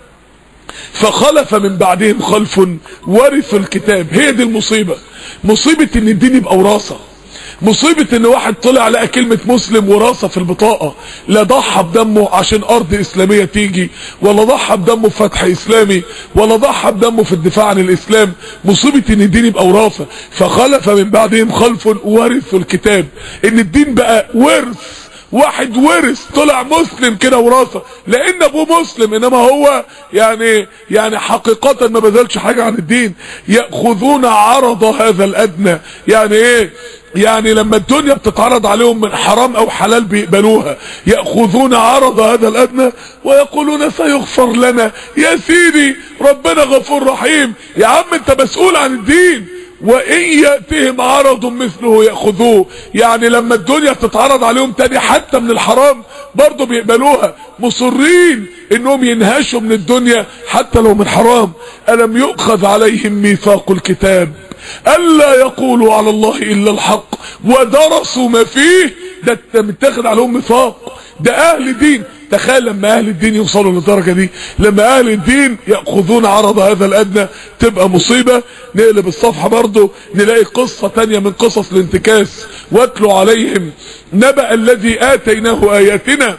فخلف من بعدهم خلف ورثوا الكتاب هي دي المصيبة مصيبة ان الدين يبقى وراثة مصيبة ان واحد طلع لقى كلمة مسلم وراثة في البطاقة لا ضحى بدمه عشان ارض اسلامية تيجي ولا ضحى بدمه في فتح اسلامي ولا ضحى بدمه في الدفاع عن الاسلام مصيبة ان الدين يبقى وراثة فخلف من بعدهم خلف ورثوا الكتاب ان الدين بقى ورث واحد ورث طلع مسلم كده وراثه لان ابوه مسلم انما هو يعني يعني حقيقة ما بذلش حاجة عن الدين يأخذون عرض هذا الادنى يعني ايه يعني لما الدنيا بتتعرض عليهم من حرام او حلال بيقبلوها يأخذون عرض هذا الادنى ويقولون سيغفر لنا يا سيدي ربنا غفور رحيم يا عم انت مسؤول عن الدين وان يأتهم عرض مثله يأخذوه يعني لما الدنيا تتعرض عليهم تاني حتى من الحرام برضه بيقبلوها مصرين انهم ينهشوا من الدنيا حتى لو من حرام الم يؤخذ عليهم ميثاق الكتاب الا يقولوا على الله الا الحق ودرسوا ما فيه ده متاخد عليهم ميثاق ده اهل دين تخيل لما اهل الدين يوصلوا للدرجة دي لما اهل الدين يأخذون عرض هذا الادنى تبقى مصيبة نقلب الصفحة برضو نلاقي قصة تانية من قصص الانتكاس واتلوا عليهم نبأ الذي اتيناه اياتنا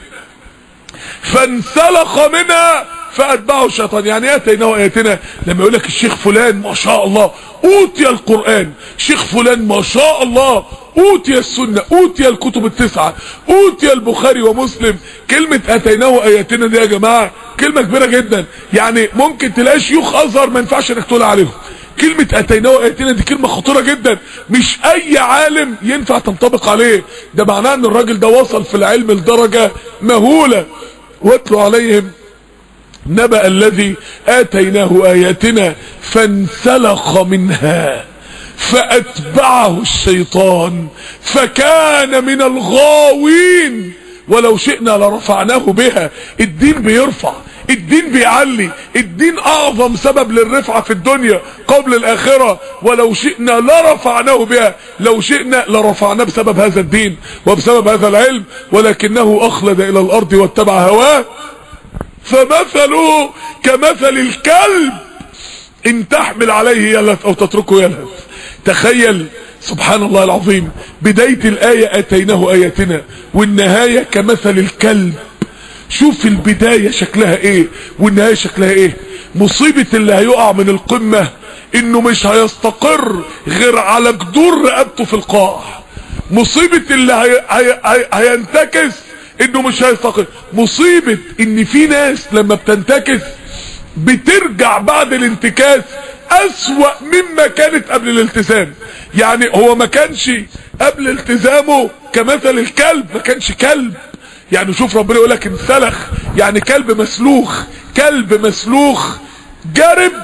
فانسلخ منها فاتبعه الشيطان يعني اتيناه اياتنا لما يقول لك الشيخ فلان ما شاء الله اوتي القرآن شيخ فلان ما شاء الله اوتي السنة اوتي الكتب التسعة اوتي البخاري ومسلم كلمة اتيناه اياتنا دي يا جماعة كلمة كبيرة جدا يعني ممكن تلاقي شيوخ ازهر ما ينفعش انك تقول عليهم كلمة اتيناه اتينا دي كلمة خطيرة جدا مش اي عالم ينفع تنطبق عليه ده معناه ان الراجل ده وصل في العلم لدرجة مهولة واتلوا عليهم نبأ الذي آتيناه آياتنا فانسلخ منها فأتبعه الشيطان فكان من الغاوين ولو شئنا لرفعناه بها الدين بيرفع الدين بيعلي الدين اعظم سبب للرفعة في الدنيا قبل الاخرة ولو شئنا لرفعناه بها لو شئنا لرفعناه بسبب هذا الدين وبسبب هذا العلم ولكنه اخلد الى الارض واتبع هواه فمثله كمثل الكلب ان تحمل عليه يلهث او تتركه يلهث تخيل سبحان الله العظيم بداية الآية آتيناه آياتنا والنهاية كمثل الكلب شوف البداية شكلها ايه والنهاية شكلها ايه مصيبة اللي هيقع من القمة انه مش هيستقر غير على جدور رقبته في القاع مصيبة اللي هي هي هي هينتكس انه مش هيستقر مصيبة ان في ناس لما بتنتكس بترجع بعد الانتكاس اسوأ مما كانت قبل الالتزام يعني هو ما كانش قبل التزامه كمثل الكلب ما كانش كلب يعني شوف ربنا يقول لك انسلخ يعني كلب مسلوخ كلب مسلوخ جرب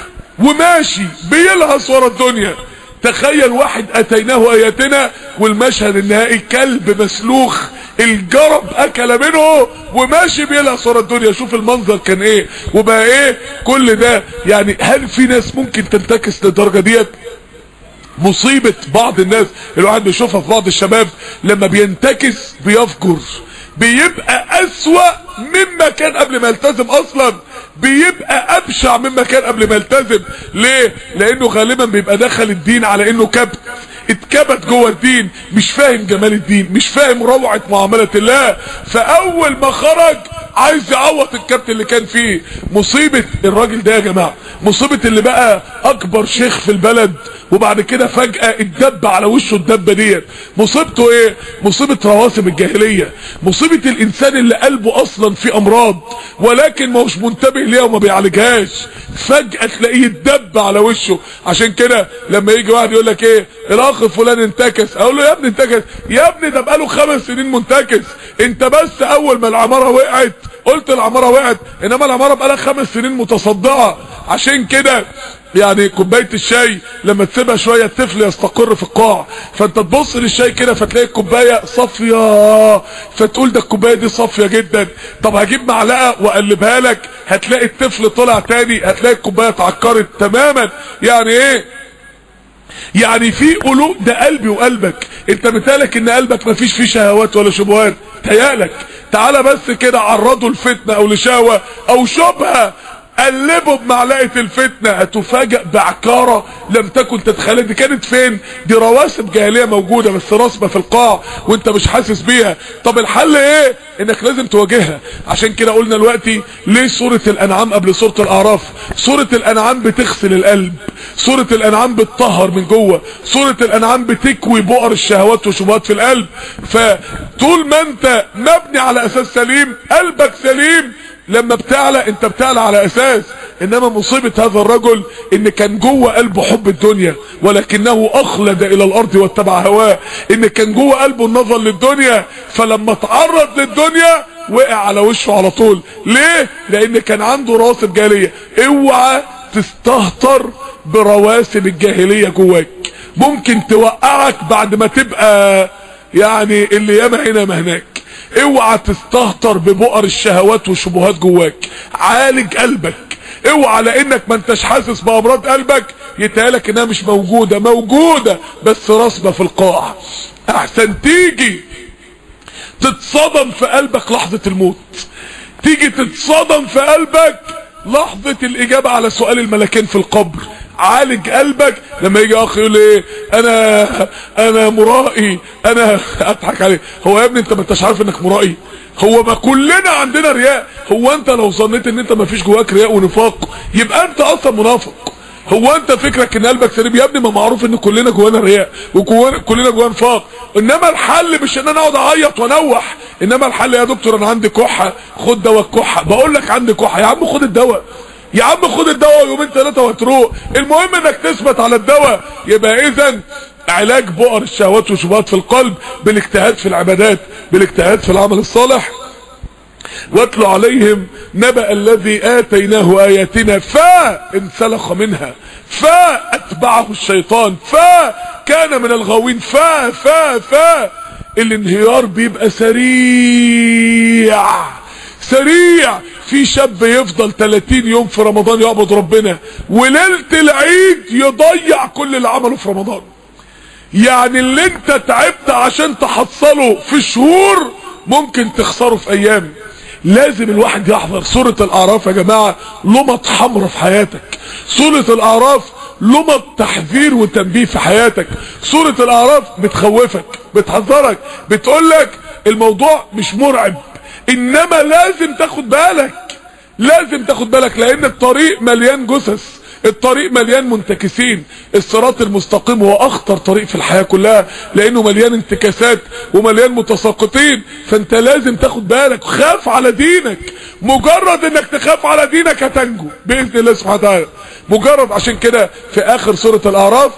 وماشي بيلهث ورا الدنيا تخيل واحد اتيناه اياتنا والمشهد النهائي كلب مسلوخ الجرب اكل منه وماشي بيلهث ورا الدنيا شوف المنظر كان ايه وبقى ايه كل ده يعني هل في ناس ممكن تنتكس للدرجه ديت مصيبة بعض الناس الواحد بيشوفها في بعض الشباب لما بينتكس بيفجر بيبقى اسوأ مما كان قبل ما يلتزم اصلا بيبقى ابشع مما كان قبل ما يلتزم ليه لانه غالبا بيبقى دخل الدين على انه كبت اتكبت جوه الدين مش فاهم جمال الدين مش فاهم روعة معاملة الله فاول ما خرج عايز يعوض الكبت اللي كان فيه مصيبة الراجل ده يا جماعة مصيبة اللي بقى اكبر شيخ في البلد وبعد كده فجأة اتدب على وشه الدبة ديت مصيبته ايه مصيبة رواسب الجاهلية مصيبة الانسان اللي قلبه اصلا في امراض ولكن ما هوش منتبه ليها وما بيعالجهاش فجأة تلاقيه اتدب على وشه عشان كده لما يجي واحد يقول لك ايه الاخ فلان انتكس اقول له يا ابني انتكس يا ابني ده بقاله خمس سنين منتكس انت بس اول ما العمارة وقعت قلت العمارة وقعت انما العمارة بقالها خمس سنين متصدعة عشان كده يعني كوبايه الشاي لما تسيبها شويه الطفل يستقر في القاع فانت تبص للشاي كده فتلاقي الكوبايه صافيه فتقول ده الكوبايه دي صافيه جدا طب هجيب معلقه واقلبها لك هتلاقي الطفل طلع تاني هتلاقي الكوبايه اتعكرت تماما يعني ايه يعني في قلوب ده قلبي وقلبك انت مثالك ان قلبك مفيش فيه شهوات ولا شبهات تهيألك تعالى بس كده عرضه لفتنة او لشهوة او شبهة قلبه بمعلقة الفتنة هتفاجأ بعكارة لم تكن تتخيلها دي كانت فين دي رواسب جاهلية موجودة بس راسبة في القاع وانت مش حاسس بيها طب الحل ايه انك لازم تواجهها عشان كده قلنا دلوقتي ليه سورة الانعام قبل سورة الاعراف سورة الانعام بتغسل القلب سورة الانعام بتطهر من جوه سورة الانعام بتكوي بؤر الشهوات وشبهات في القلب فطول ما انت مبني على اساس سليم قلبك سليم لما بتعلى انت بتعلى على اساس انما مصيبة هذا الرجل ان كان جوه قلبه حب الدنيا ولكنه اخلد الى الارض واتبع هواه ان كان جوه قلبه النظر للدنيا فلما تعرض للدنيا وقع على وشه على طول ليه لان كان عنده راسب جاهلية اوعى تستهتر برواسب الجاهلية جواك ممكن توقعك بعد ما تبقى يعني اللي ياما هنا ما هناك اوعى تستهتر ببؤر الشهوات والشبهات جواك عالج قلبك اوعى لانك ما انتش حاسس بامراض قلبك يتهالك انها مش موجودة موجودة بس راسبة في القاع احسن تيجي تتصدم في قلبك لحظة الموت تيجي تتصدم في قلبك لحظة الاجابة على سؤال الملكين في القبر عالج قلبك لما يجي اخ يقول ايه انا انا مرائي انا اضحك عليه هو يا ابني انت ما انتش عارف انك مرائي هو ما كلنا عندنا رياء هو انت لو ظنيت ان انت ما فيش جواك رياء ونفاق يبقى انت اصلا منافق هو انت فكرك ان قلبك سليم يا ابني ما معروف ان كلنا جوانا رياء وكلنا جوانا نفاق انما الحل مش ان انا اقعد اعيط وانوح انما الحل يا دكتور انا عندي كحه خد دواء الكحه بقول لك عندي كحه يا عم خد الدواء يا عم خد الدواء يومين ثلاثه وهتروق المهم انك تثبت على الدواء يبقى اذا علاج بؤر الشهوات والشبهات في القلب بالاجتهاد في العبادات بالاجتهاد في العمل الصالح واتلو عليهم نبأ الذي آتيناه آياتنا فانسلخ منها فأتبعه الشيطان فكان من الغاوين فا فا فا الانهيار بيبقى سريع سريع في شاب يفضل 30 يوم في رمضان يعبد ربنا وليلة العيد يضيع كل اللي عمله في رمضان يعني اللي انت تعبت عشان تحصله في شهور ممكن تخسره في ايام لازم الواحد يحضر سورة الاعراف يا جماعة لمط حمرة في حياتك سورة الاعراف لمط تحذير وتنبيه في حياتك سورة الاعراف بتخوفك بتحذرك بتقولك الموضوع مش مرعب انما لازم تاخد بالك لازم تاخد بالك لان الطريق مليان جثث الطريق مليان منتكسين الصراط المستقيم هو اخطر طريق في الحياة كلها لانه مليان انتكاسات ومليان متساقطين فانت لازم تاخد بالك خاف على دينك مجرد انك تخاف على دينك هتنجو باذن الله سبحانه وتعالى مجرد عشان كده في اخر سورة الاعراف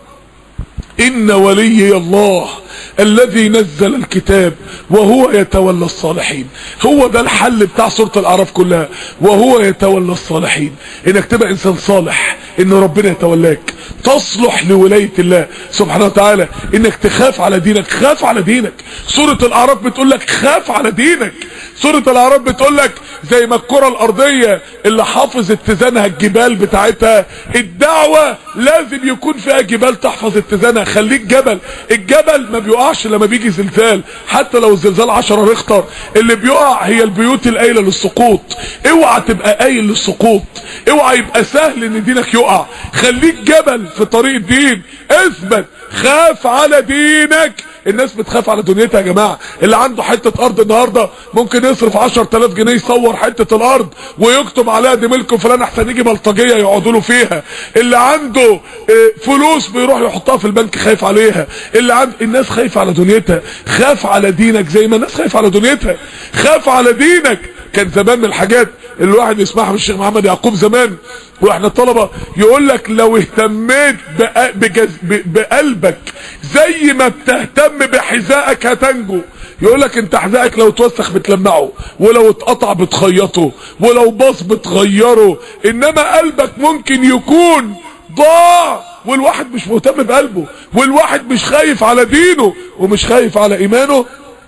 ان ولي الله الذي نزل الكتاب وهو يتولى الصالحين هو ده الحل بتاع سورة الاعراف كلها وهو يتولى الصالحين انك تبقى انسان صالح ان ربنا يتولاك تصلح لولاية الله سبحانه وتعالى انك تخاف على دينك خاف على دينك سورة الاعراف بتقول لك خاف على دينك سورة الاعراف بتقول لك زي ما الكرة الارضية اللي حافظ اتزانها الجبال بتاعتها الدعوة لازم يكون فيها جبال تحفظ اتزانها خليك جبل الجبل ما بيقعش لما بيجي زلزال حتى لو الزلزال 10 ريختر اللي بيقع هي البيوت القايله للسقوط اوعى تبقى قايل للسقوط اوعى يبقى سهل ان دينك يقع خليك جبل في طريق الدين اثبت خاف على دينك الناس بتخاف على دنيتها يا جماعة اللي عنده حتة ارض النهاردة ممكن يصرف 10000 جنيه يصور حتة الارض ويكتب عليها دي ملك فلان احسن يجي بلطجية يقعدوا له فيها اللي عنده فلوس بيروح يحطها في البنك خايف عليها اللي عند الناس خايفة على دنيتها خاف على دينك زي ما الناس خايفة على دنيتها خاف على دينك كان زمان من الحاجات اللي الواحد يسمعها من الشيخ محمد يعقوب زمان واحنا طلبة يقول لك لو اهتميت بجز... بقلبك زي ما بتهتم بحذائك هتنجو يقول لك انت حذائك لو اتوسخ بتلمعه ولو اتقطع بتخيطه ولو باص بتغيره انما قلبك ممكن يكون ضاع والواحد مش مهتم بقلبه والواحد مش خايف على دينه ومش خايف على ايمانه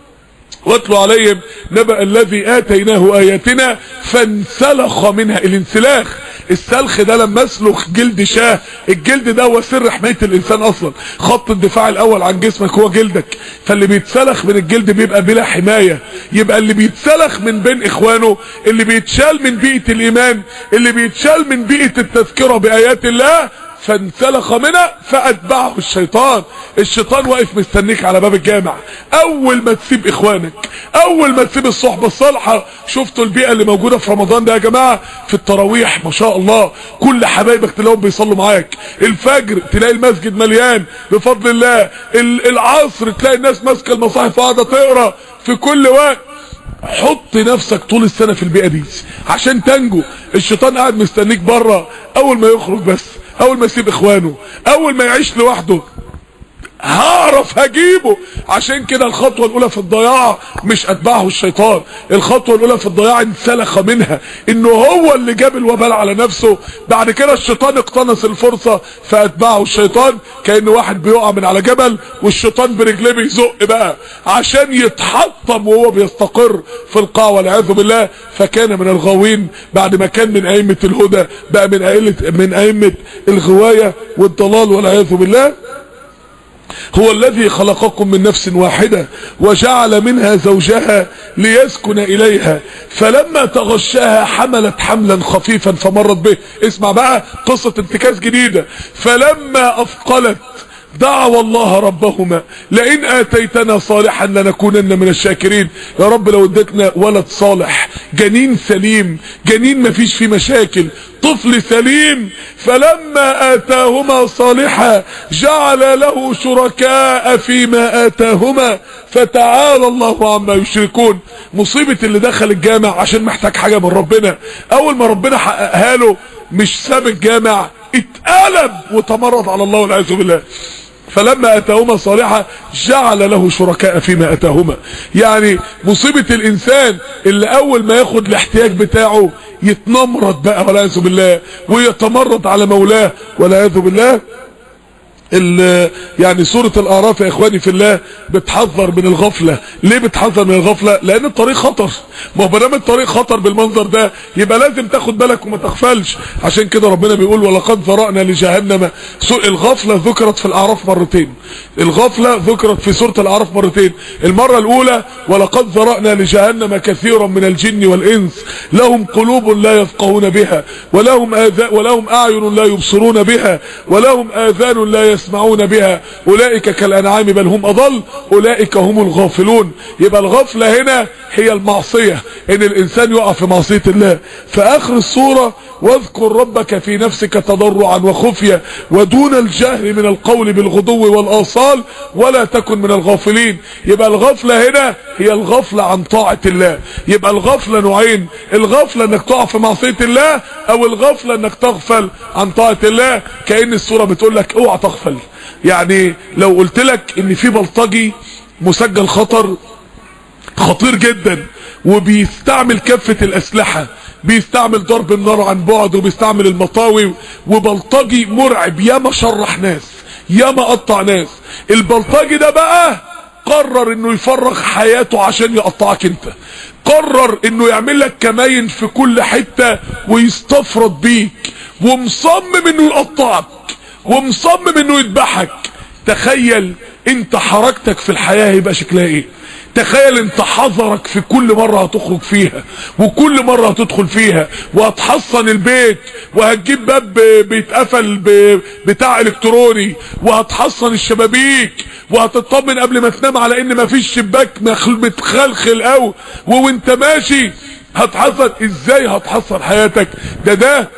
واتلو عليهم نبأ الذي آتيناه آياتنا فانسلخ منها الانسلاخ السلخ ده لما اسلخ جلد شاه الجلد ده هو سر حماية الانسان اصلا خط الدفاع الاول عن جسمك هو جلدك فاللي بيتسلخ من الجلد بيبقى بلا حماية يبقى اللي بيتسلخ من بين اخوانه اللي بيتشال من بيئة الايمان اللي بيتشال من بيئة التذكرة بايات الله فانسلخ منها فاتبعه الشيطان الشيطان واقف مستنيك على باب الجامع اول ما تسيب اخوانك اول ما تسيب الصحبة الصالحة شفتوا البيئة اللي موجودة في رمضان ده يا جماعة في التراويح ما شاء الله كل حبايبك تلاقيهم بيصلوا معاك الفجر تلاقي المسجد مليان بفضل الله العصر تلاقي الناس ماسكة المصاحف وقاعدة تقرا في كل وقت حط نفسك طول السنة في البيئة دي عشان تنجو الشيطان قاعد مستنيك بره اول ما يخرج بس اول ما يسيب اخوانه اول ما يعيش لوحده هعرف هجيبه عشان كده الخطوة الاولى في الضياع مش اتبعه الشيطان الخطوة الاولى في الضياع انسلخ منها انه هو اللي جاب الوبال على نفسه بعد كده الشيطان اقتنص الفرصة فاتبعه الشيطان كأن واحد بيقع من على جبل والشيطان برجليه بيزق بقى عشان يتحطم وهو بيستقر في القاع والعياذ بالله فكان من الغاوين بعد ما كان من ائمة الهدى بقى من ائمة من ائمة الغواية والضلال والعياذ بالله هو الذي خلقكم من نفس واحدة وجعل منها زوجها ليسكن إليها فلما تغشاها حملت حملا خفيفا فمرت به اسمع بقى قصة انتكاس جديدة فلما أثقلت دعوا الله ربهما لئن اتيتنا صالحا لنكونن من الشاكرين يا رب لو اديتنا ولد صالح جنين سليم جنين مفيش فيه مشاكل طفل سليم فلما اتاهما صالحا جعل له شركاء فيما اتاهما فتعالى الله عما يشركون مصيبة اللي دخل الجامع عشان محتاج حاجة من ربنا اول ما ربنا حققها له مش ساب الجامع اتقلب وتمرد على الله والعياذ بالله فلما اتاهما صالحا جعل له شركاء فيما اتاهما يعني مصيبة الانسان اللي اول ما ياخد الاحتياج بتاعه يتنمرد بقى والعياذ بالله ويتمرد على مولاه والعياذ بالله يعني سورة الاعراف يا اخواني في الله بتحذر من الغفلة ليه بتحذر من الغفلة لان الطريق خطر ما هو برنامج الطريق خطر بالمنظر ده يبقى لازم تاخد بالك وما تغفلش عشان كده ربنا بيقول ولقد ذرأنا لجهنم الغفلة ذكرت في الاعراف مرتين الغفلة ذكرت في سورة الاعراف مرتين المرة الاولى ولقد ذرأنا لجهنم كثيرا من الجن والانس لهم قلوب لا يفقهون بها ولهم آذان ولهم اعين لا يبصرون بها ولهم اذان لا يسمعون بها اولئك كالانعام بل هم اضل اولئك هم الغافلون يبقى الغفلة هنا هي المعصية ان الانسان يقع في معصية الله في اخر السورة واذكر ربك في نفسك تضرعا وخفية ودون الجهر من القول بالغدو والاصال ولا تكن من الغافلين يبقى الغفلة هنا هي الغفلة عن طاعة الله يبقى الغفلة نوعين الغفلة انك تقع في معصية الله او الغفلة انك تغفل عن طاعة الله كأن السورة بتقول لك اوعى تغفل يعني لو قلت لك ان في بلطجي مسجل خطر خطير جدا وبيستعمل كافة الاسلحة بيستعمل ضرب النار عن بعد وبيستعمل المطاوي وبلطجي مرعب ياما شرح ناس ياما قطع ناس البلطجي ده بقى قرر انه يفرغ حياته عشان يقطعك انت قرر انه يعمل لك كماين في كل حتة ويستفرد بيك ومصمم انه يقطعك ومصمم انه يذبحك تخيل انت حركتك في الحياة هيبقى شكلها ايه تخيل انت حذرك في كل مرة هتخرج فيها وكل مرة هتدخل فيها وهتحصن البيت وهتجيب باب بيتقفل بتاع الكتروني وهتحصن الشبابيك وهتطمن قبل ما تنام على ان مفيش شباك متخلخل او وانت ماشي هتحصن ازاي هتحصن حياتك ده ده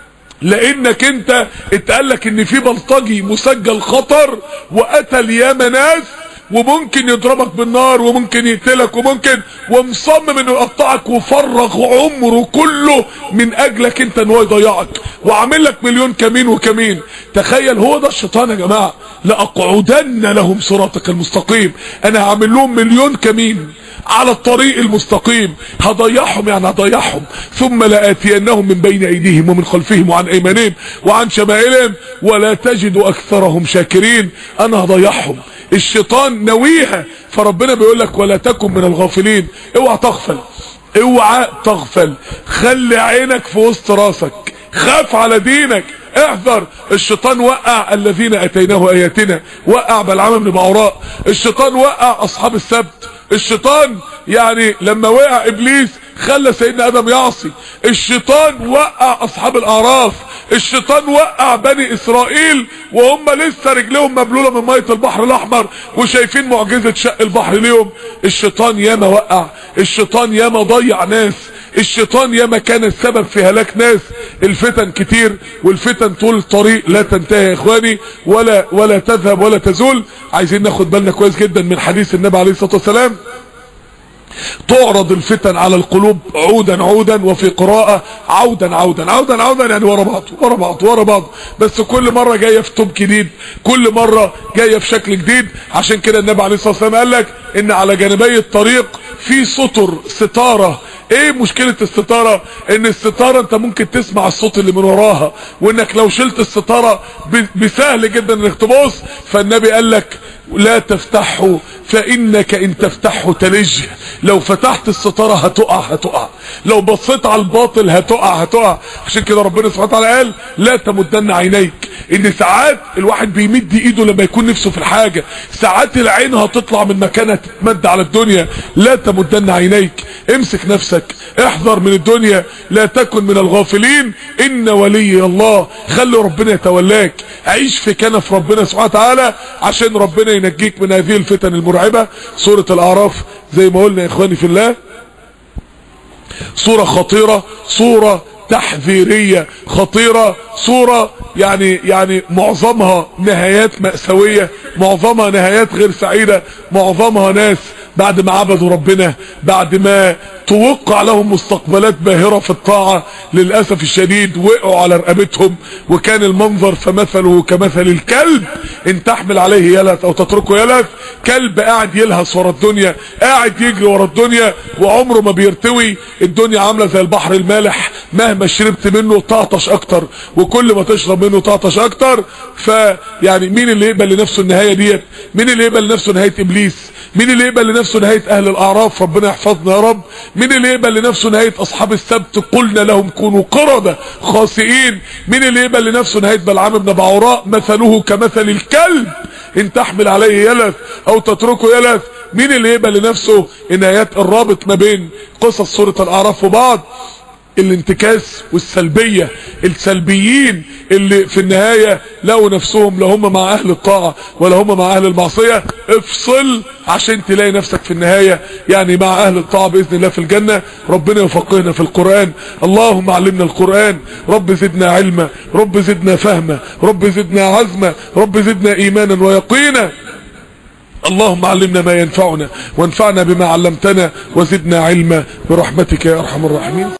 لانك انت اتقالك ان في بلطجي مسجل خطر وقتل ياما ناس وممكن يضربك بالنار وممكن يقتلك وممكن ومصمم انه يقطعك وفرغ عمره كله من اجلك انت ان هو يضيعك وعامل لك مليون كمين وكمين تخيل هو ده الشيطان يا جماعه لاقعدن لهم صراطك المستقيم انا هعمل لهم مليون كمين على الطريق المستقيم هضيعهم يعني هضيعهم ثم لآتينهم من بين ايديهم ومن خلفهم وعن ايمانهم وعن شمائلهم ولا تجد اكثرهم شاكرين انا هضيعهم الشيطان نويها فربنا بيقول لك ولا تكن من الغافلين اوعى تغفل اوعى تغفل خلي عينك في وسط راسك خاف على دينك احذر الشيطان وقع الذين اتيناه اياتنا وقع بلعام بن بعوراء الشيطان وقع اصحاب السبت الشيطان يعني لما وقع ابليس خلى سيدنا ادم يعصي الشيطان وقع اصحاب الاعراف الشيطان وقع بني اسرائيل وهم لسه رجلهم مبلوله من ميه البحر الاحمر وشايفين معجزه شق البحر اليوم الشيطان ياما وقع الشيطان ياما ضيع ناس الشيطان ياما كان السبب في هلاك ناس الفتن كتير والفتن طول الطريق لا تنتهي يا اخواني ولا ولا تذهب ولا تزول عايزين ناخد بالنا كويس جدا من حديث النبي عليه الصلاه والسلام تعرض الفتن على القلوب عودا عودا وفي قراءة عودا عودا عودا عودا يعني ورا بعض ورا بعض ورا بعض بس كل مرة جاية في توب جديد كل مرة جاية في شكل جديد عشان كده النبي عليه الصلاة والسلام قال لك ان على جانبي الطريق في سطر ستارة ايه مشكلة الستارة ان الستارة انت ممكن تسمع الصوت اللي من وراها وانك لو شلت الستارة بسهل جدا انك تبص فالنبي قال لك لا تفتحوا فانك ان تفتحه تلج لو فتحت الستارة هتقع هتقع لو بصيت على الباطل هتقع هتقع عشان كده ربنا سبحانه وتعالى قال لا تمدن عينيك ان ساعات الواحد بيمد ايده لما يكون نفسه في الحاجة ساعات العين هتطلع من مكانها تتمد على الدنيا لا تمدن عينيك امسك نفسك احذر من الدنيا لا تكن من الغافلين ان ولي الله خلي ربنا يتولاك عيش في كنف ربنا سبحانه وتعالى عشان ربنا ينجيك من هذه الفتن المرعبة سورة الاعراف زي ما قلنا يا اخواني في الله صورة خطيرة صورة تحذيرية خطيرة صورة يعني يعني معظمها نهايات مأساوية معظمها نهايات غير سعيدة معظمها ناس بعد ما عبدوا ربنا بعد ما توقع لهم مستقبلات باهرة في الطاعة للأسف الشديد وقعوا على رقبتهم وكان المنظر فمثله كمثل الكلب ان تحمل عليه يلث او تتركه يلث كلب قاعد يلهث ورا الدنيا قاعد يجري ورا الدنيا وعمره ما بيرتوي الدنيا عاملة زي البحر المالح مهما شربت منه تعطش اكتر وكل ما تشرب منه تعطش اكتر فيعني مين اللي يقبل لنفسه النهاية ديت مين اللي يقبل لنفسه نهاية ابليس مين اللي يقبل لنفسه نهاية اهل الاعراف ربنا يحفظنا يا رب مين اللي يقبل لنفسه نهاية اصحاب السبت قلنا لهم كونوا قردة خاسئين مين اللي يقبل لنفسه نهاية بلعام بن بعوراء مثله كمثل الكلب ان تحمل عليه يلث او تتركه يلث مين اللي يقبل لنفسه نهايات الرابط ما بين قصص سورة الاعراف وبعض الانتكاس والسلبية السلبيين اللي في النهاية لقوا نفسهم لا هم مع اهل الطاعة ولا هم مع اهل المعصية افصل عشان تلاقي نفسك في النهاية يعني مع اهل الطاعة باذن الله في الجنة ربنا يفقهنا في القرآن اللهم علمنا القرآن رب زدنا علما رب زدنا فهما رب زدنا عزما رب زدنا ايمانا ويقينا اللهم علمنا ما ينفعنا وانفعنا بما علمتنا وزدنا علما برحمتك يا ارحم الراحمين